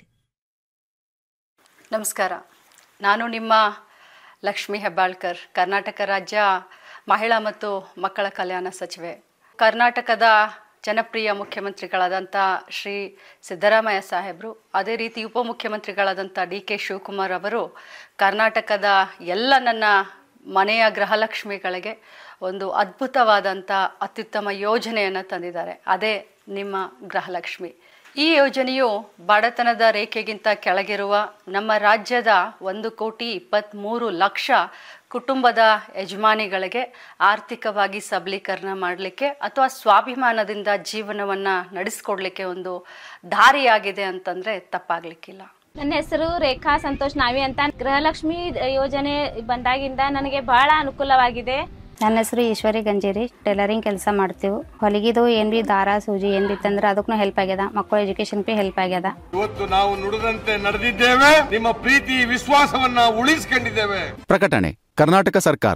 ನಮಸ್ಕಾರ ನಾನು ನಿಮ್ಮ ಲಕ್ಷ್ಮಿ ಹೆಬ್ಬಾಳ್ಕರ್ ಕರ್ನಾಟಕ ರಾಜ್ಯ ಮಹಿಳಾ ಮತ್ತು ಮಕ್ಕಳ ಕಲ್ಯಾಣ ಸಚಿವೆ ಕರ್ನಾಟಕದ ಜನಪ್ರಿಯ ಮುಖ್ಯಮಂತ್ರಿಗಳಾದಂಥ ಶ್ರೀ ಸಿದ್ದರಾಮಯ್ಯ ಸಾಹೇಬರು ಅದೇ ರೀತಿ ಉಪಮುಖ್ಯಮಂತ್ರಿಗಳಾದಂಥ ಡಿ ಕೆ ಶಿವಕುಮಾರ್ ಅವರು ಕರ್ನಾಟಕದ ಎಲ್ಲ ನನ್ನ ಮನೆಯ ಗೃಹಲಕ್ಷ್ಮಿಗಳಿಗೆ ಒಂದು ಅದ್ಭುತವಾದಂಥ ಅತ್ಯುತ್ತಮ ಯೋಜನೆಯನ್ನು ತಂದಿದ್ದಾರೆ ಅದೇ ನಿಮ್ಮ ಗೃಹಲಕ್ಷ್ಮಿ ಈ ಯೋಜನೆಯು ಬಡತನದ ರೇಖೆಗಿಂತ ಕೆಳಗಿರುವ ನಮ್ಮ ರಾಜ್ಯದ ಒಂದು ಕೋಟಿ ಇಪ್ಪತ್ತ್ಮೂರು ಲಕ್ಷ ಕುಟುಂಬದ ಯಜಮಾನಿಗಳಿಗೆ ಆರ್ಥಿಕವಾಗಿ ಸಬಲೀಕರಣ ಮಾಡಲಿಕ್ಕೆ ಅಥವಾ ಸ್ವಾಭಿಮಾನದಿಂದ ಜೀವನವನ್ನು ನಡೆಸ್ಕೊಡ್ಲಿಕ್ಕೆ ಒಂದು ದಾರಿಯಾಗಿದೆ ಅಂತಂದರೆ ತಪ್ಪಾಗಲಿಕ್ಕಿಲ್ಲ ನನ್ನ ಹೆಸರು ರೇಖಾ ಸಂತೋಷ್ ನಾವಿ ಅಂತ ಗೃಹಲಕ್ಷ್ಮಿ ಯೋಜನೆ ಬಂದಾಗಿಂದ ನನಗೆ ಬಹಳ ಅನುಕೂಲವಾಗಿದೆ ನನ್ನ ಹೆಸರು ಈಶ್ವರಿ ಗಂಜೇರಿ ಟೈಲರಿಂಗ್ ಕೆಲಸ ಮಾಡ್ತೀವಿ ಹೊಲಿಗಿದು ಏನು ಬಿ ದಾರ ಸೂಜಿ ಏನು ಬಿ ತಂದ್ರೆ ಅದಕ್ಕೂ ಹೆಲ್ಪ್ ಆಗ್ಯದ ಮಕ್ಕಳ ಎಜುಕೇಶನ್ ಬಿ ಹೆಲ್ಪ್ ಆಗ್ಯದ ಇವತ್ತು ನಾವು ನುಡಿದಂತೆ ನಡೆದಿದ್ದೇವೆ ನಿಮ್ಮ ಪ್ರೀತಿ ವಿಶ್ವಾಸವನ್ನ ಉಳಿಸ್ಕೊಂಡಿದ್ದೇವೆ ಪ್ರಕಟಣೆ ಕರ್ನಾಟಕ ಸರ್ಕಾರ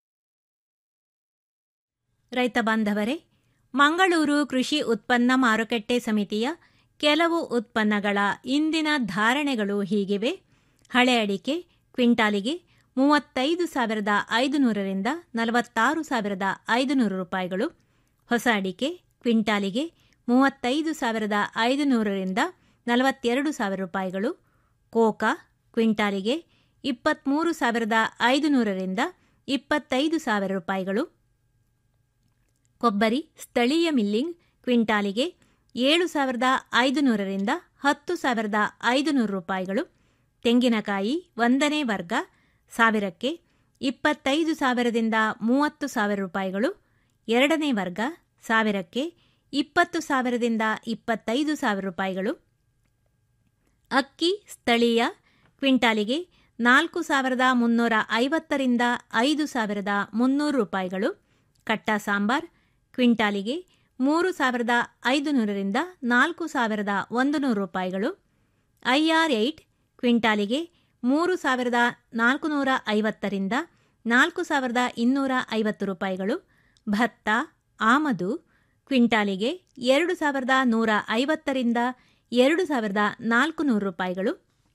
ರೈತ ಬಾಂಧವರೇ ಮಂಗಳೂರು ಕೃಷಿ ಉತ್ಪನ್ನ ಮಾರುಕಟ್ಟೆ ಸಮಿತಿಯ ಕೆಲವು ಉತ್ಪನ್ನಗಳ ಇಂದಿನ ಧಾರಣೆಗಳು ಹೀಗಿವೆ ಹಳೆ ಅಡಿಕೆ ಕ್ವಿಂಟಾಲಿಗೆ ಮೂವತ್ತೈದು ಸಾವಿರದ ಐದುನೂರರಿಂದ ನಲವತ್ತಾರು ಸಾವಿರದ ಐದುನೂರು ರೂಪಾಯಿಗಳು ಹೊಸ ಅಡಿಕೆ ಕ್ವಿಂಟಾಲಿಗೆ ಮೂವತ್ತೈದು ಸಾವಿರದ ಐದುನೂರರಿಂದ ನಲವತ್ತೆರಡು ಸಾವಿರ ರೂಪಾಯಿಗಳು ಕೋಕಾ ಕ್ವಿಂಟಾಲಿಗೆ ಇಪ್ಪತ್ತ್ಮೂರು ಸಾವಿರದ ಐದುನೂರರಿಂದ ಇಪ್ಪತ್ತೈದು ಸಾವಿರ ರೂಪಾಯಿಗಳು ಕೊಬ್ಬರಿ ಸ್ಥಳೀಯ ಮಿಲ್ಲಿಂಗ್ ಕ್ವಿಂಟಾಲಿಗೆ ಏಳು ಸಾವಿರದ ಐದುನೂರರಿಂದ ಹತ್ತು ಸಾವಿರದ ಐದುನೂರು ರೂಪಾಯಿಗಳು ತೆಂಗಿನಕಾಯಿ ಒಂದನೇ ವರ್ಗ ಸಾವಿರಕ್ಕೆ ಇಪ್ಪತ್ತೈದು ಸಾವಿರದಿಂದ ಮೂವತ್ತು ಸಾವಿರ ರೂಪಾಯಿಗಳು ಎರಡನೇ ವರ್ಗ ಸಾವಿರಕ್ಕೆ ಇಪ್ಪತ್ತು ಸಾವಿರದಿಂದ ಇಪ್ಪತ್ತೈದು ಸಾವಿರ ರೂಪಾಯಿಗಳು ಅಕ್ಕಿ ಸ್ಥಳೀಯ ಕ್ವಿಂಟಾಲಿಗೆ ನಾಲ್ಕು ಸಾವಿರದ ಮುನ್ನೂರ ಐವತ್ತರಿಂದ ಐದು ಸಾವಿರದ ಮುನ್ನೂರು ರೂಪಾಯಿಗಳು ಕಟ್ಟ ಸಾಂಬಾರ್ ಕ್ವಿಂಟಾಲಿಗೆ ಮೂರು ಸಾವಿರದ ಐದುನೂರರಿಂದ ನಾಲ್ಕು ಸಾವಿರದ ಒಂದು ನೂರು ರೂಪಾಯಿಗಳು ಐಆರ್ ಏಯ್ಟ್ ಕ್ವಿಂಟಾಲಿಗೆ ಮೂರು ಸಾವಿರದ ನಾಲ್ಕುನೂರ ಐವತ್ತರಿಂದ ನಾಲ್ಕು ಸಾವಿರದ ಇನ್ನೂರ ಐವತ್ತು ರೂಪಾಯಿಗಳು ಭತ್ತ ಆಮದು ಕ್ವಿಂಟಾಲಿಗೆ ಎರಡು ಸಾವಿರದ ನೂರ ಐವತ್ತರಿಂದ ಎರಡು ಸಾವಿರದ ನಾಲ್ಕು ನೂರು ರೂಪಾಯಿಗಳು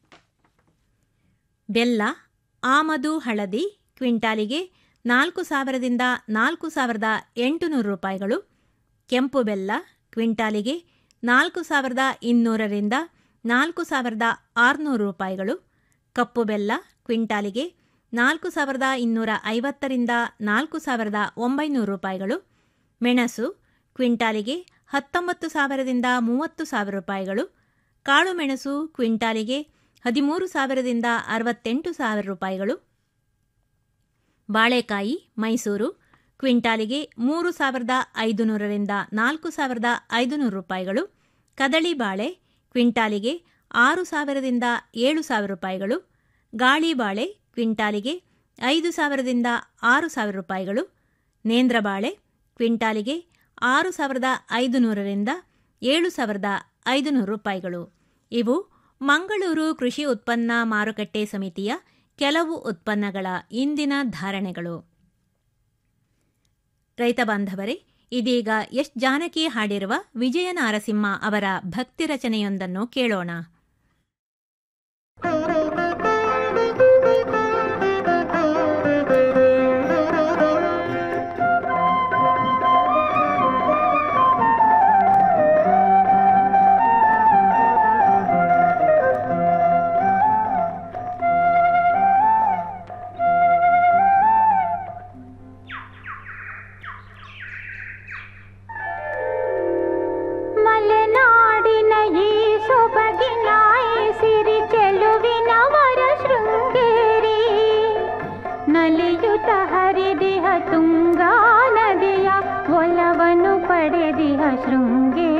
ಬೆಲ್ಲ ಆಮದು ಹಳದಿ ಕ್ವಿಂಟಾಲಿಗೆ ನಾಲ್ಕು ಸಾವಿರದಿಂದ ನಾಲ್ಕು ಸಾವಿರದ ಎಂಟುನೂರು ರೂಪಾಯಿಗಳು ಕೆಂಪು ಬೆಲ್ಲ ಕ್ವಿಂಟಾಲಿಗೆ ನಾಲ್ಕು ಸಾವಿರದ ಇನ್ನೂರರಿಂದ ನಾಲ್ಕು ಸಾವಿರದ ಆರುನೂರು ರೂಪಾಯಿಗಳು ಕಪ್ಪು ಬೆಲ್ಲ ಕ್ವಿಂಟಾಲಿಗೆ ನಾಲ್ಕು ಸಾವಿರದ ಇನ್ನೂರ ಐವತ್ತರಿಂದ ನಾಲ್ಕು ಸಾವಿರದ ಒಂಬೈನೂರು ರೂಪಾಯಿಗಳು ಮೆಣಸು ಕ್ವಿಂಟಾಲಿಗೆ ಹತ್ತೊಂಬತ್ತು ಸಾವಿರದಿಂದ ಮೂವತ್ತು ಸಾವಿರ ರೂಪಾಯಿಗಳು ಕಾಳು ಮೆಣಸು ಕ್ವಿಂಟಾಲಿಗೆ ಹದಿಮೂರು ಸಾವಿರದಿಂದ ಅರವತ್ತೆಂಟು ಸಾವಿರ ರೂಪಾಯಿಗಳು ಬಾಳೆಕಾಯಿ ಮೈಸೂರು ಕ್ವಿಂಟಾಲಿಗೆ ಮೂರು ಸಾವಿರದ ಐದುನೂರರಿಂದ ನಾಲ್ಕು ಸಾವಿರದ ಐದುನೂರು ರೂಪಾಯಿಗಳು ಕದಳಿ ಬಾಳೆ ಕ್ವಿಂಟಾಲಿಗೆ ಆರು ಸಾವಿರದಿಂದ ಏಳು ಸಾವಿರ ರೂಪಾಯಿಗಳು ಗಾಳಿ ಬಾಳೆ ಕ್ವಿಂಟಾಲಿಗೆ ಐದು ಸಾವಿರದಿಂದ ಆರು ಸಾವಿರ ರೂಪಾಯಿಗಳು ನೇಂದ್ರ ಬಾಳೆ ಕ್ವಿಂಟಾಲಿಗೆ ಆರು ಸಾವಿರದ ಐದುನೂರರಿಂದ ಏಳು ಸಾವಿರದ ಐದುನೂರು ರೂಪಾಯಿಗಳು ಇವು ಮಂಗಳೂರು ಕೃಷಿ ಉತ್ಪನ್ನ ಮಾರುಕಟ್ಟೆ ಸಮಿತಿಯ ಕೆಲವು ಉತ್ಪನ್ನಗಳ ಇಂದಿನ ಧಾರಣೆಗಳು ರೈತ ಬಾಂಧವರೇ ಇದೀಗ ಎಸ್ ಜಾನಕಿ ಹಾಡಿರುವ ವಿಜಯ ನಾರಸಿಂಹ ಅವರ ಭಕ್ತಿ ರಚನೆಯೊಂದನ್ನು ಕೇಳೋಣ ಮಲೆನಾಡಿನ ಈ ಸೊಬಗಿನ ಈ ಸಿರಿ ಚೆಲುವಿನ ವರ ಶೃಂಗೇರಿ ನಲಿಯುತ ಹರಿದಿಹ ತುಂಗಾ ನದಿಯ ಒಲವನ್ನು ಪಡೆದಿಹ ಶೃಂಗೇರಿ